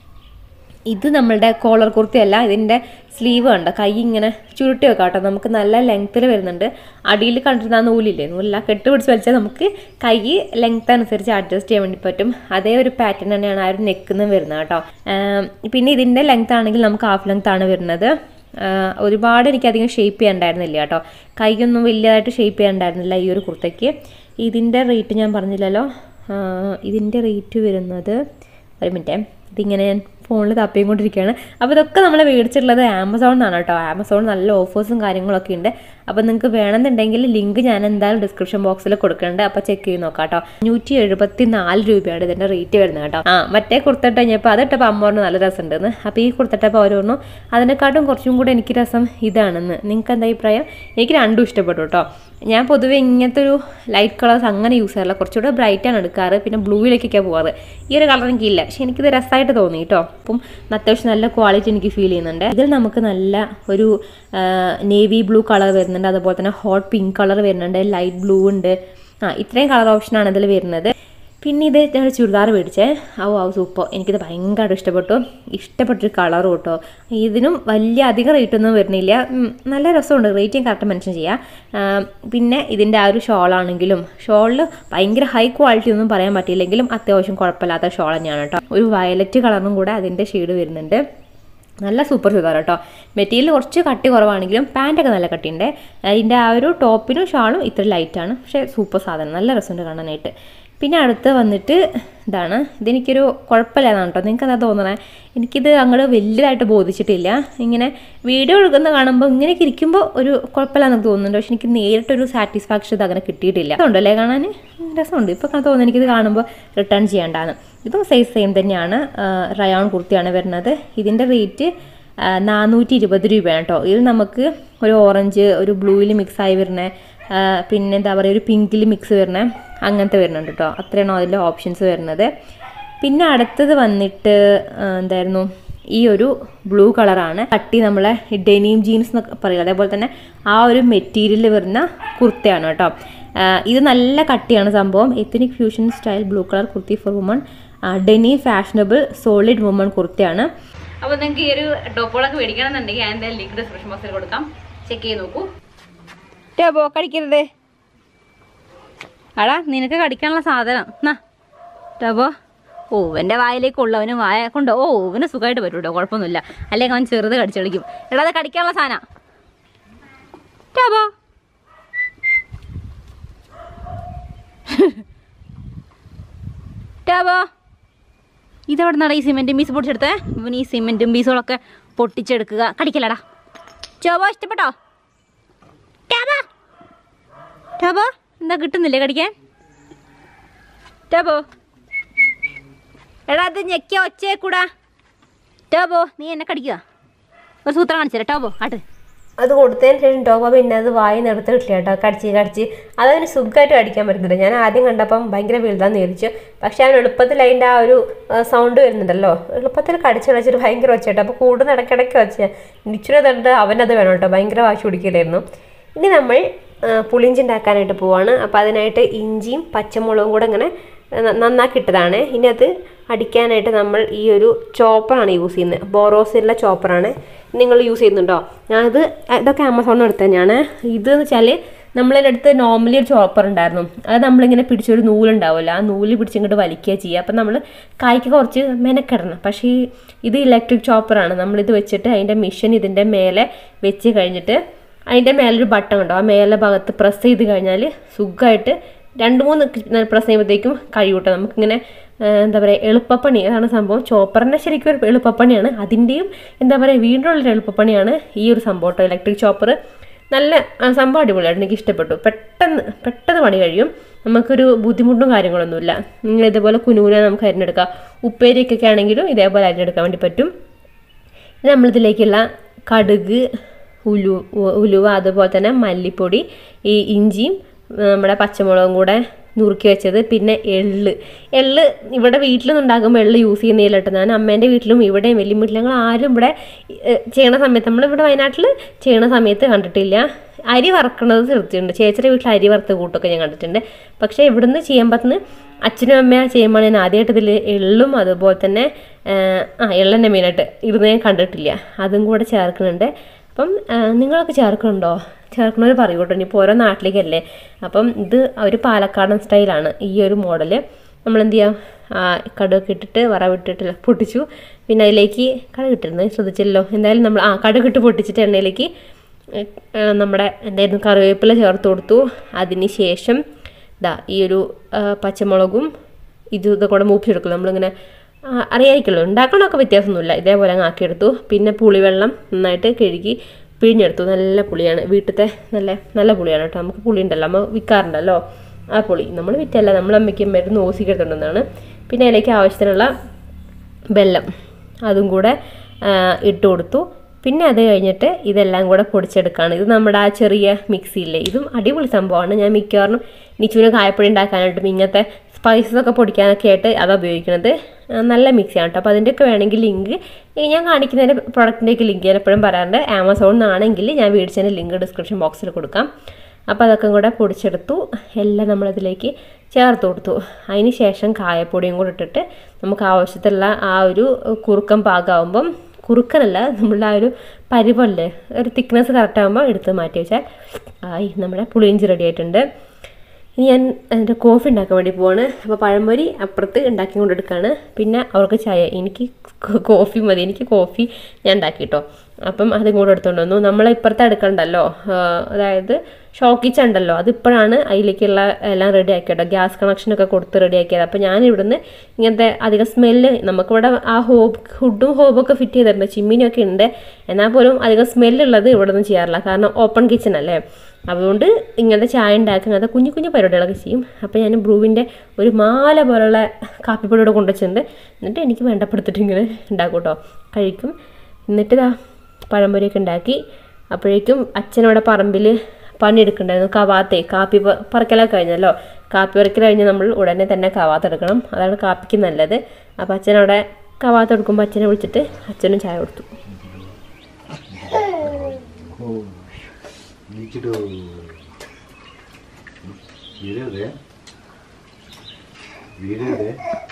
ഇത് നമ്മളുടെ കോളർ കുർത്തിയല്ല ഇതിൻ്റെ സ്ലീവ് ഉണ്ട് കൈ ഇങ്ങനെ ചുരുട്ടി വെക്കാം കേട്ടോ നമുക്ക് നല്ല ലെങ്ത്തിൽ വരുന്നുണ്ട് അടിയിൽ കണ്ടിരുന്ന ആ നൂലില്ലേ നൂലില്ല കെട്ട് പിടിച്ച് വലിച്ചാൽ നമുക്ക് കൈ ലെങ്ത് അനുസരിച്ച് അഡ്ജസ്റ്റ് ചെയ്യാൻ വേണ്ടി പറ്റും അതേ ഒരു പാറ്റേൺ തന്നെയാണ് ആ ഒരു നെക്കിന്ന് വരുന്നത് കേട്ടോ ആം, പിന്നെ ഇതിൻ്റെ ലെങ്ത് ആണെങ്കിൽ നമുക്ക് ഹാഫ് ലെങ്ത് ആണ് വരുന്നത് ആ, ഒരുപാട് എനിക്കധികം ഷേപ്പ് ചെയ്യാണ്ടായിരുന്നില്ല കേട്ടോ കൈയൊന്നും വലിയതായിട്ട് ഷേപ്പ് ചെയ്യാണ്ടായിരുന്നില്ല ഈ ഒരു കുർത്തയ്ക്ക് ഇതിൻ്റെ റേറ്റ് ഞാൻ പറഞ്ഞില്ലല്ലോ ആ, ഇതിൻ്റെ റേറ്റ് വരുന്നത് ഒരു മിനിറ്റേ ഇതിങ്ങനെ ഞാൻ ഫോണിൽ തപ്പിയും കൊണ്ടിരിക്കുകയാണ് അപ്പോൾ ഇതൊക്കെ നമ്മൾ മേടിച്ചിട്ടുള്ളത് ആമസോണിൽ നിന്നാണ് കേട്ടോ ആമസോൺ നല്ല ഓഫേഴ്സും കാര്യങ്ങളൊക്കെ ഉണ്ട് അപ്പോൾ നിങ്ങൾക്ക് വേണമെന്നുണ്ടെങ്കിൽ ലിങ്ക് ഞാൻ എന്തായാലും ഡിസ്ക്രിപ്ഷൻ ബോക്സിൽ കൊടുക്കുന്നുണ്ട് അപ്പോൾ ചെക്ക് ചെയ്ത് നോക്കാം കേട്ടോ നൂറ്റി എഴുപത്തി നാല് രൂപയാണ് ഇതിൻ്റെ റേറ്റ് വരുന്നത് കേട്ടോ ആ മറ്റേ കുർത്തിട്ട് കഴിഞ്ഞപ്പോൾ അതിട്ടപ്പോൾ അമ്മ പറഞ്ഞു നല്ല രസമുണ്ടെന്ന് അപ്പോൾ ഈ കുർത്തിട്ടപ്പോൾ അവർ പറഞ്ഞു അതിനെക്കാട്ടും കുറച്ചും കൂടെ എനിക്ക് രസം ഇതാണെന്ന് നിങ്ങൾക്ക് എന്താ അഭിപ്രായം എനിക്ക് രണ്ടും ഇഷ്ടപ്പെട്ടു കേട്ടോ ഞാൻ പൊതുവേ ഇങ്ങനത്തെ ഒരു ലൈറ്റ് കളേഴ്സ് അങ്ങനെ യൂസ് ചെയ്യാറില്ല കുറച്ചുകൂടെ ബ്രൈറ്റ് ആണ് എടുക്കാറ് പിന്നെ ബ്ലൂയിലേക്കൊക്കെയാണ് പോകാറ് ഈ ഒരു കളർ എനിക്കില്ല പക്ഷെ എനിക്കിത് രസമായിട്ട് തോന്നി കേട്ടോ അപ്പം അത്യാവശ്യം നല്ല ക്വാളിറ്റി എനിക്ക് ഫീൽ ചെയ്യുന്നുണ്ട് ഇതിൽ നമുക്ക് നല്ല ഒരു നേവി ബ്ലൂ കളർ വരുന്നുണ്ട് അതുപോലെ തന്നെ ഹോട്ട് പിങ്ക് കളർ വരുന്നുണ്ട് ലൈറ്റ് ബ്ലൂ ഉണ്ട് ആ ഇത്രയും കളർ ഓപ്ഷനാണ് ഇതിൽ വരുന്നത് പിന്നെ ഇത് ഞാൻ ചുരിദാർ മേടിച്ചേ ഓ ആ സൂപ്പർ എനിക്കിത് ഭയങ്കരമായിട്ട് ഇഷ്ടപ്പെട്ടു ഇഷ്ടപ്പെട്ടൊരു കളറും കേട്ടോ ഇതിനും വലിയ അധികം റേറ്റ് ഒന്നും വരുന്നില്ല ഉം, നല്ല രസമുണ്ട് റേറ്റ് ഞാൻ കറക്റ്റ് മെൻഷൻ ചെയ്യാം ആ, പിന്നെ ഇതിൻ്റെ ആ ഒരു ഷോളാണെങ്കിലും ഷോളിൽ ഭയങ്കര ഹൈ ക്വാളിറ്റി ഒന്നും പറയാൻ പറ്റിയില്ലെങ്കിലും അത്യാവശ്യം കുഴപ്പമില്ലാത്ത ഷോൾ തന്നെയാണ് കേട്ടോ ഒരു വയലറ്റ് കളറും കൂടെ അതിൻ്റെ ഷെയ്ഡ് വരുന്നുണ്ട് നല്ല സൂപ്പർ ചുരിദാർ കേട്ടോ മെറ്റീരിയൽ കുറച്ച് കട്ടി കുറവാണെങ്കിലും പാൻറ്റൊക്കെ നല്ല കട്ടിയുണ്ട് അതിൻ്റെ ആ ഒരു ടോപ്പിനും ഷാളും ഇത്ര ലൈറ്റാണ് പക്ഷേ സൂപ്പർ സാധനം നല്ല രസമുണ്ട് കാണാനായിട്ട് പിന്നെ അടുത്ത് വന്നിട്ട് ഇതാണ് ഇതെനിക്കൊരു കുഴപ്പമില്ലാതാണ് കേട്ടോ നിങ്ങൾക്ക് എന്താ തോന്നണേ എനിക്കിത് അങ്ങോട്ട് വലിയതായിട്ട് ബോധിച്ചിട്ടില്ല ഇങ്ങനെ വീഡിയോ എടുക്കുന്ന കാണുമ്പോൾ ഇങ്ങനെയൊക്കെ ഇരിക്കുമ്പോൾ ഒരു കുഴപ്പമില്ലാന്ന് തോന്നുന്നുണ്ട് പക്ഷെ എനിക്ക് നേരിട്ടൊരു സാറ്റിസ്ഫാക്ഷൻ ഇത് അങ്ങനെ കിട്ടിയിട്ടില്ല അതുകൊണ്ടല്ലേ കാണാൻ രസമുണ്ട് ഇപ്പോൾ തോന്നുന്നു എനിക്കിത് കാണുമ്പോൾ റിട്ടേൺ ചെയ്യേണ്ടതാണ് ഇതും സൈസ് സെയിം തന്നെയാണ് റയോൺ കുർത്തിയാണ് വരുന്നത് ഇതിൻ്റെ റേറ്റ് നാനൂറ്റി ഇരുപത് രൂപയാണ് കേട്ടോ ഇതിൽ നമുക്ക് ഒരു ഓറഞ്ച് ഒരു ബ്ലൂവിൽ മിക്സ് ആയി വരുന്ന ആ, പിന്നെ എന്താ പറയുക ഒരു പിങ്കിൽ മിക്സ് വരുന്ന അങ്ങനത്തെ വരുന്നുണ്ട് കേട്ടോ അത്രയാണോ അതിൻ്റെ ഓപ്ഷൻസ് വരുന്നത് പിന്നെ അടുത്തത് വന്നിട്ട് ആ, എന്തായിരുന്നു ഈ ഒരു ബ്ലൂ കളറാണ് കട്ടി നമ്മളെ ഡെനീം ജീൻസ് എന്നൊക്കെ പറയുക അതേപോലെ തന്നെ ആ ഒരു മെറ്റീരിയൽ വരുന്ന കുർത്തയാണ് കേട്ടോ ആ, ഇത് നല്ല കട്ടിയാണ് സംഭവം ethnic fusion style blue colour kurti for women ഡെനി ഫാഷനബിൾ സോളിഡ് വുമൺ കുർത്തിയാണ് അപ്പൊ നിങ്ങൾക്ക് ഈ ഒരു ടോപ്പുകളൊക്കെ മേടിക്കണം എന്നുണ്ടെങ്കിൽ ഞാൻ എന്തായാലും ലിങ്ക് ഡിസ്ക്രിപ്ഷൻ ബോക്സിൽ കൊടുക്കാം ചെക്ക് ചെയ്ത് നോക്കൂ ടോബോ കടിക്കരുത് അടാ നിനക്ക് കടിക്കാനുള്ള സാധനം എന്നാ ടബോ ഓവന്റെ വായിലേക്ക് ഉള്ളവന് വായ കൊണ്ട് ഓ ഓവന് സുഖമായിട്ട് പറ്റും കേട്ടോ കുഴപ്പമൊന്നുമില്ല അല്ലെങ്കിൽ അവൻ ചെറുത് കടിച്ചു കളിക്കും എടാ അത് കടിക്കാനുള്ള സാധനം ടബോ ടബോ ഇതെവിടെ നിന്നാണ് ഈ സിമെൻറ്റും പീസ് പൊട്ടിച്ചെടുത്തേ ഇവൻ ഈ സിമെൻറ്റും പീസുകളൊക്കെ പൊട്ടിച്ചെടുക്കുക കടിക്കലടാ ചോബോ ഇഷ്ടപ്പെട്ടോ ടബോ ടബോ എന്താ കിട്ടുന്നില്ലേ കടിക്കാൻ ടബോ എടാ അത് ഞെക്കിയ ഒച്ചയെ കൂടാ ടബോ നീ എന്നെ കടിക്കുക ഒരു സൂത്രം കാണിച്ചു ടബോ ആട്ട് അത് കൊടുത്തതിന് ശേഷം ടോപ്പ പിന്നെ അത് വായി നിർത്തി കിട്ടില്ല കേട്ടോ കടിച്ച് കടിച്ച് അതവന് സുഖമായിട്ട് കടിക്കാൻ പറ്റുന്നുണ്ട് ഞാൻ ആദ്യം കണ്ടപ്പം ഭയങ്കര വലുതാന്ന് വിചാരിച്ചു പക്ഷെ അവൻ എളുപ്പത്തിൽ അതിൻ്റെ ആ ഒരു സൗണ്ട് വരുന്നുണ്ടല്ലോ എളുപ്പത്തിൽ കടിച്ച് കളിച്ചിട്ട് ഭയങ്കര ഒച്ചയാട്ടോ അപ്പോൾ കൂടുതൽ ഇടയ്ക്കിടയ്ക്ക് വെച്ച നിച്ചിനെ തണ്ട് അവനത് വേണം കേട്ടോ ഭയങ്കര വാശി പിടിക്കലായിരുന്നു ഇനി നമ്മൾ ആ, പുളിഞ്ചി ഉണ്ടാക്കാനായിട്ട് പോവാണ് അപ്പോൾ അതിനായിട്ട് ഇഞ്ചിയും പച്ചമുളകും കൂടെ ഇങ്ങനെ ന- നന്നാക്കിയിട്ടതാണ് ഇനി അത് അടിക്കാനായിട്ട് നമ്മൾ ഈ ഒരു ചോപ്പറാണ് യൂസ് ചെയ്യുന്നത് ബോറോസിലുള്ള ചോപ്പറാണ് നിങ്ങൾ യൂസ് ചെയ്യുന്നുണ്ടോ ഞാനിത് ഇതൊക്കെ ആമസോണിൽ നിന്ന് എടുത്ത് തന്നെയാണ് ഇത് എന്ന് വെച്ചാൽ നമ്മളതിൻ്റെ അടുത്ത് നോർമലി ഒരു ചോപ്പർ ഉണ്ടായിരുന്നു അത് നമ്മളിങ്ങനെ പിടിച്ചൊരു നൂലുണ്ടാവുമല്ലോ ആ നൂല് പിടിച്ചിങ്ങോട്ട് വലിക്കുക ചെയ്യുക അപ്പം നമ്മൾ കായ്ക്ക് കുറച്ച് മെനക്കെടണം പക്ഷേ ഈ ഇത് ഇലക്ട്രിക് ചോപ്പറാണ് നമ്മളിത് വെച്ചിട്ട് അതിൻ്റെ മിഷൻ ഇതിൻ്റെ മേലെ വെച്ച് കഴിഞ്ഞിട്ട് അതിൻ്റെ മേലൊരു ബട്ടൺ ഉണ്ടോ ആ മേലെ ഭാഗത്ത് പ്രസ് ചെയ്ത് കഴിഞ്ഞാൽ സുഖമായിട്ട് രണ്ട് മൂന്ന് പ്രസ് ചെയ്യുമ്പോഴത്തേക്കും കഴിയൂട്ടോ നമുക്കിങ്ങനെ ആ, എന്താ പറയുക എളുപ്പപ്പണി അതാണ് സംഭവം ചോപ്പറിൻ്റെ ശരിക്കും ഒരു എളുപ്പപ്പണിയാണ് അതിൻ്റെയും എന്താ പറയുക വീണ്ടുള്ളൊരു എളുപ്പപ്പണിയാണ് ഈ ഒരു സംഭവം കേട്ടോ ഇലക്ട്രിക് ചോപ്പർ നല്ല ആ, സംഭവം അടിപൊളിയായിട്ട് എനിക്ക് ഇഷ്ടപ്പെട്ടു പെട്ടെന്ന് പെട്ടെന്ന് പണി കഴിയും നമുക്കൊരു ബുദ്ധിമുട്ടും കാര്യങ്ങളൊന്നുമില്ല നിങ്ങൾ ഇതേപോലെ കുനൂന നമുക്ക് അരിഞ്ഞെടുക്കാം ഉപ്പേരിയൊക്കെ ആണെങ്കിലും ഇതേപോലെ അരിഞ്ഞെടുക്കാൻ വേണ്ടി പറ്റും ഇനി നമ്മളിതിലേക്കുള്ള കടുക് ഉലു ഉ- ഉലുവ അതുപോലെ തന്നെ മല്ലിപ്പൊടി ഈ ഇഞ്ചിയും നമ്മുടെ പച്ചമുളകും കൂടെ നുറുക്കി വെച്ചത് പിന്നെ എള്ള് എള്ള് ഇവിടെ വീട്ടിലൊന്നും ഉണ്ടാക്കുമ്പോൾ എള്ള് യൂസ് ചെയ്യുന്നില്ല കേട്ടോ ഞാൻ അമ്മേൻ്റെ വീട്ടിലും ഇവിടെയും വലിയ വീട്ടിലും ഞങ്ങൾ ആരും ഇവിടെ ഏഹ്, ചെയ്യണ സമയത്ത് നമ്മളിവിടെ വയനാട്ടിൽ ചെയ്യണ സമയത്ത് കണ്ടിട്ടില്ല അരി വറക്കണത് തീർച്ചയുണ്ട് ചേച്ചിയുടെ വീട്ടിൽ അരി വറുത്ത് കൂട്ടൊക്കെ ഞാൻ കണ്ടിട്ടുണ്ട് പക്ഷേ ഇവിടുന്ന് ചെയ്യുമ്പത്തിന് അച്ഛനും അമ്മയും ചെയ്യുമ്പോൾ ഞാൻ ആദ്യമായിട്ട് ഇതിൽ എള്ളും അതുപോലെ തന്നെ ഏഹ്, ആ എള്ളെന്നെ മെയിനായിട്ട് ഇടുന്ന ഞാൻ കണ്ടിട്ടില്ല അതും കൂടെ ചേർക്കുന്നുണ്ട് അപ്പം ആ, നിങ്ങളൊക്കെ ചേർക്കുന്നുണ്ടോ ചേർക്കണവർ പറയൂ കേട്ടോ ഇനിയിപ്പോൾ ഓരോ നാട്ടിലേക്കല്ലേ അപ്പം ഇത് ഒരു പാലക്കാടൻ സ്റ്റൈലാണ് ഈ ഒരു മോഡല് നമ്മൾ എന്ത് ചെയ്യാം ആ, കടുകൊക്കെ ഇട്ടിട്ട് വറവിട്ടിട്ട് പൊട്ടിച്ചു പിന്നെ അതിലേക്ക് കടുക് ഇട്ടിരുന്നത് ശ്രദ്ധിച്ചല്ലോ എന്തായാലും നമ്മൾ ആ കടുക് ഇട്ട് പൊട്ടിച്ചിട്ട് എണ്ണയിലേക്ക് ഏഹ്, ആ, നമ്മുടെ എന്തായിരുന്നു കറിവേപ്പില ചേർത്ത് കൊടുത്തു അതിന് ശേഷം ഇതാ ഈ ഒരു ആ, പച്ചമുളകും ഇത് ഇതൊക്കെ കൂടെ മൂപ്പിച്ചെടുക്കും നമ്മളിങ്ങനെ ആ, അറിയായിരിക്കുമല്ലോ ഉണ്ടാക്കണമൊക്കെ വ്യത്യാസമൊന്നുമില്ല ഇതേപോലെ അങ്ങ് ആക്കിയെടുത്തു പിന്നെ പുളിവെള്ളം നന്നായിട്ട് കഴുകി പിഴിഞ്ഞെടുത്തു നല്ല പുളിയാണ് വീട്ടിലത്തെ നല്ല നല്ല പുളിയാണ് കേട്ടോ നമുക്ക് പുളി ഉണ്ടല്ലോ അമ്മ വിൽക്കാറുണ്ടല്ലോ ആ പുളി നമ്മൾ വിറ്റല്ല നമ്മൾ അമ്മയ്ക്ക് മരുന്ന് ഓസിക്കെടുത്തുണ്ടെന്നാണ് പിന്നെ അതിലേക്ക് ആവശ്യത്തിനുള്ള വെള്ളം അതും കൂടെ ആ, ഇട്ട് കൊടുത്തു പിന്നെ അത് കഴിഞ്ഞിട്ട് ഇതെല്ലാം കൂടെ പൊടിച്ചെടുക്കുകയാണ് ഇത് നമ്മുടെ ആ ചെറിയ മിക്സിയില്ലേ ഇതും അടിപൊളി സംഭവമാണ് ഞാൻ മിക്കവാറും നിച്ചുവിന് കായപ്പൊടി ഉണ്ടാക്കാനായിട്ടും ഇങ്ങനത്തെ സ്പൈസസ് ഒക്കെ പൊടിക്കാനൊക്കെ ആയിട്ട് അതാ ഉപയോഗിക്കുന്നത് ആ, നല്ല മിക്സിയാണ് കേട്ടോ അപ്പോൾ അതിൻ്റെയൊക്കെ വേണമെങ്കിൽ ലിങ്ക് ഞാൻ കാണിക്കുന്നതിൻ്റെ പ്രൊഡക്റ്റിൻ്റെയൊക്കെ ലിങ്ക് ഞാൻ എപ്പോഴും പറയാറുണ്ട് ആമസോണിൽ നിന്നാണെങ്കിൽ ഞാൻ മേടിച്ചതിൻ്റെ ലിങ്ക് ഡിസ്ക്രിപ്ഷൻ ബോക്സിൽ കൊടുക്കാം അപ്പോൾ അതൊക്കെ കൂടെ പൊടിച്ചെടുത്തു എല്ലാം നമ്മളതിലേക്ക് ചേർത്ത് കൊടുത്തു അതിന് ശേഷം കായപ്പൊടിയും കൂടെ ഇട്ടിട്ട് നമുക്ക് ആവശ്യത്തിലുള്ള ആ ഒരു കുറുക്കം പാകമാകുമ്പം കുറുക്കനല്ല നമ്മളുടെ ആ ഒരു പരിവല്ലേ ഒരു തിക്നെസ് കറക്റ്റ് ആകുമ്പോൾ എടുത്ത് മാറ്റി വെച്ചാൽ ആയി നമ്മുടെ പുളിയിഞ്ചി റെഡി ആയിട്ടുണ്ട് ഇനി ഞാൻ എൻ്റെ കോഫി ഉണ്ടാക്കാൻ വേണ്ടി പോവാണ് അപ്പോൾ പഴംപൊരി അപ്പുറത്ത് ഉണ്ടാക്കി കൊണ്ടെടുക്കുകയാണ് പിന്നെ അവർക്ക് ചായ എനിക്ക് കോ- കോഫി മതി എനിക്ക് കോഫി ഞാൻ ഉണ്ടാക്കി കേട്ടോ അപ്പം അതും കൂടെ എടുത്തുകൊണ്ട് വന്നു നമ്മളെ ഇപ്പുറത്തെ അടുക്കണ്ടല്ലോ അതായത് ഷോക്കിച്ച ഉണ്ടല്ലോ അതിപ്പോഴാണ് അതിലേക്കുള്ള എല്ലാം റെഡി ആക്കി കേട്ടോ ഗ്യാസ് കണക്ഷനൊക്കെ കൊടുത്ത് റെഡി ആക്കിയത് അപ്പോൾ ഞാൻ ഇവിടുന്ന് ഇങ്ങനത്തെ അധികം സ്മെല്ല് നമുക്കിവിടെ ആ ഹോബ് ഹുഡും ഹോബൊക്കെ ഫിറ്റ് ചെയ്തിട്ടുണ്ട് ചിമ്മിനിയൊക്കെ ഉണ്ട് എന്നാൽ പോലും അധികം സ്മെല്ലുള്ളത് ഇവിടെ ഒന്നും ചെയ്യാറില്ല കാരണം ഓപ്പൺ കിച്ചൺ അല്ലേ അതുകൊണ്ട് ഇങ്ങനത്തെ ചായ ഉണ്ടാക്കി അങ്ങനത്തെ കുഞ്ഞു കുഞ്ഞു പരിപാടികളൊക്കെ ചെയ്യും അപ്പോൾ ഞാൻ ബ്രൂവിൻ്റെ ഒരു മാല പോലുള്ള കാപ്പിപ്പൊടിയോടെ കൊണ്ടുവച്ചിട്ടുണ്ട് എന്നിട്ട് എനിക്ക് വേണ്ടപ്പെടുത്തിട്ട് ഇങ്ങനെ ഉണ്ടാക്കും കേട്ടോ കഴിക്കും എന്നിട്ട് ഇതാ പഴംപൊരിയൊക്കെ ഉണ്ടാക്കി അപ്പോഴേക്കും അച്ഛനവിടെ പറമ്പിൽ പണിയെടുക്കണ്ടായിരുന്നു കവാത്തേ കാപ്പി പ- പറിക്കലൊക്കെ കഴിഞ്ഞല്ലോ കാപ്പി പറിക്കൽ കഴിഞ്ഞ് നമ്മൾ ഉടനെ തന്നെ കവാത്ത് എടുക്കണം അതാണ് കാപ്പിക്ക് നല്ലത് അപ്പോൾ അച്ഛനവിടെ കവാത്ത് എടുക്കുമ്പോൾ അച്ഛനെ വിളിച്ചിട്ട് അച്ഛനും ചായ കൊടുത്തു നീച്ചിട്ട് വീരതെ വീരതെ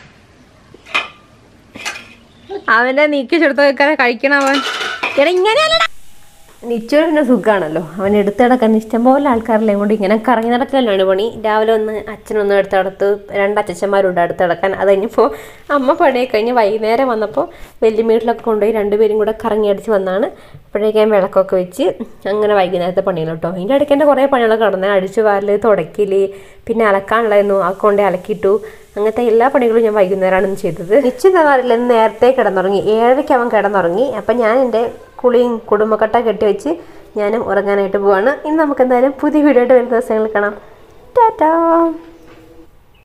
അവൻ്റെ നീക്കി ചെടുത്ത് വെക്കാതെ കഴിക്കണം അവൻ എടാ ഇങ്ങനെയല്ലടാ നിശ്ചയുടെ സുഖമാണല്ലോ അവൻ എടുത്തിടക്കാൻ ഇഷ്ടംപോലെ ആൾക്കാരില്ലേ കൊണ്ട് ഇങ്ങനെ കറങ്ങി നടക്കലാണ് പണി രാവിലെ ഒന്ന് അച്ഛനൊന്ന് എടുത്തടത്ത് രണ്ട് അച്ഛച്ചന്മാരുണ്ട് അടുത്തിടക്കാൻ അത് കഴിഞ്ഞപ്പോൾ അമ്മ പണിയൊക്കെ കഴിഞ്ഞ് വൈകുന്നേരം വന്നപ്പോൾ വലിയ വീട്ടിലൊക്കെ കൊണ്ടുപോയി രണ്ടുപേരും കൂടെ കറങ്ങി അടിച്ച് വന്നാണ് അപ്പോഴേക്കും വിളക്കൊക്കെ വെച്ച് അങ്ങനെ വൈകുന്നേരത്തെ പണികൾ കേട്ടോ അതിൻ്റെ ഇടയ്ക്ക് എൻ്റെ കുറേ പണികളൊക്കെ നടന്നത് അടിച്ചു വാരൽ തുടയ്ക്കൽ പിന്നെ അലക്കാനുള്ളതായിരുന്നു ആ കൊണ്ട് അലക്കിയിട്ടു അങ്ങനത്തെ എല്ലാ പണികളും ഞാൻ വൈകുന്നേരമാണ് ചെയ്തത് നിശ്ചിതമാരില്ല നേരത്തെ കിടന്നുറങ്ങി ഏഴരയ്ക്ക് അവൻ കിടന്നുറങ്ങി അപ്പം ഞാൻ എൻ്റെ കുളിയും കുടുംബക്കട്ട കെട്ടി വെച്ച് ഞാനും ഉറങ്ങാനായിട്ട് പോവാണ് ഇനി നമുക്ക് എന്തായാലും പുതിയ വീഡിയോ ആയിട്ട് വരുന്ന ദിവസങ്ങളിൽ കാണാം ടാറ്റാ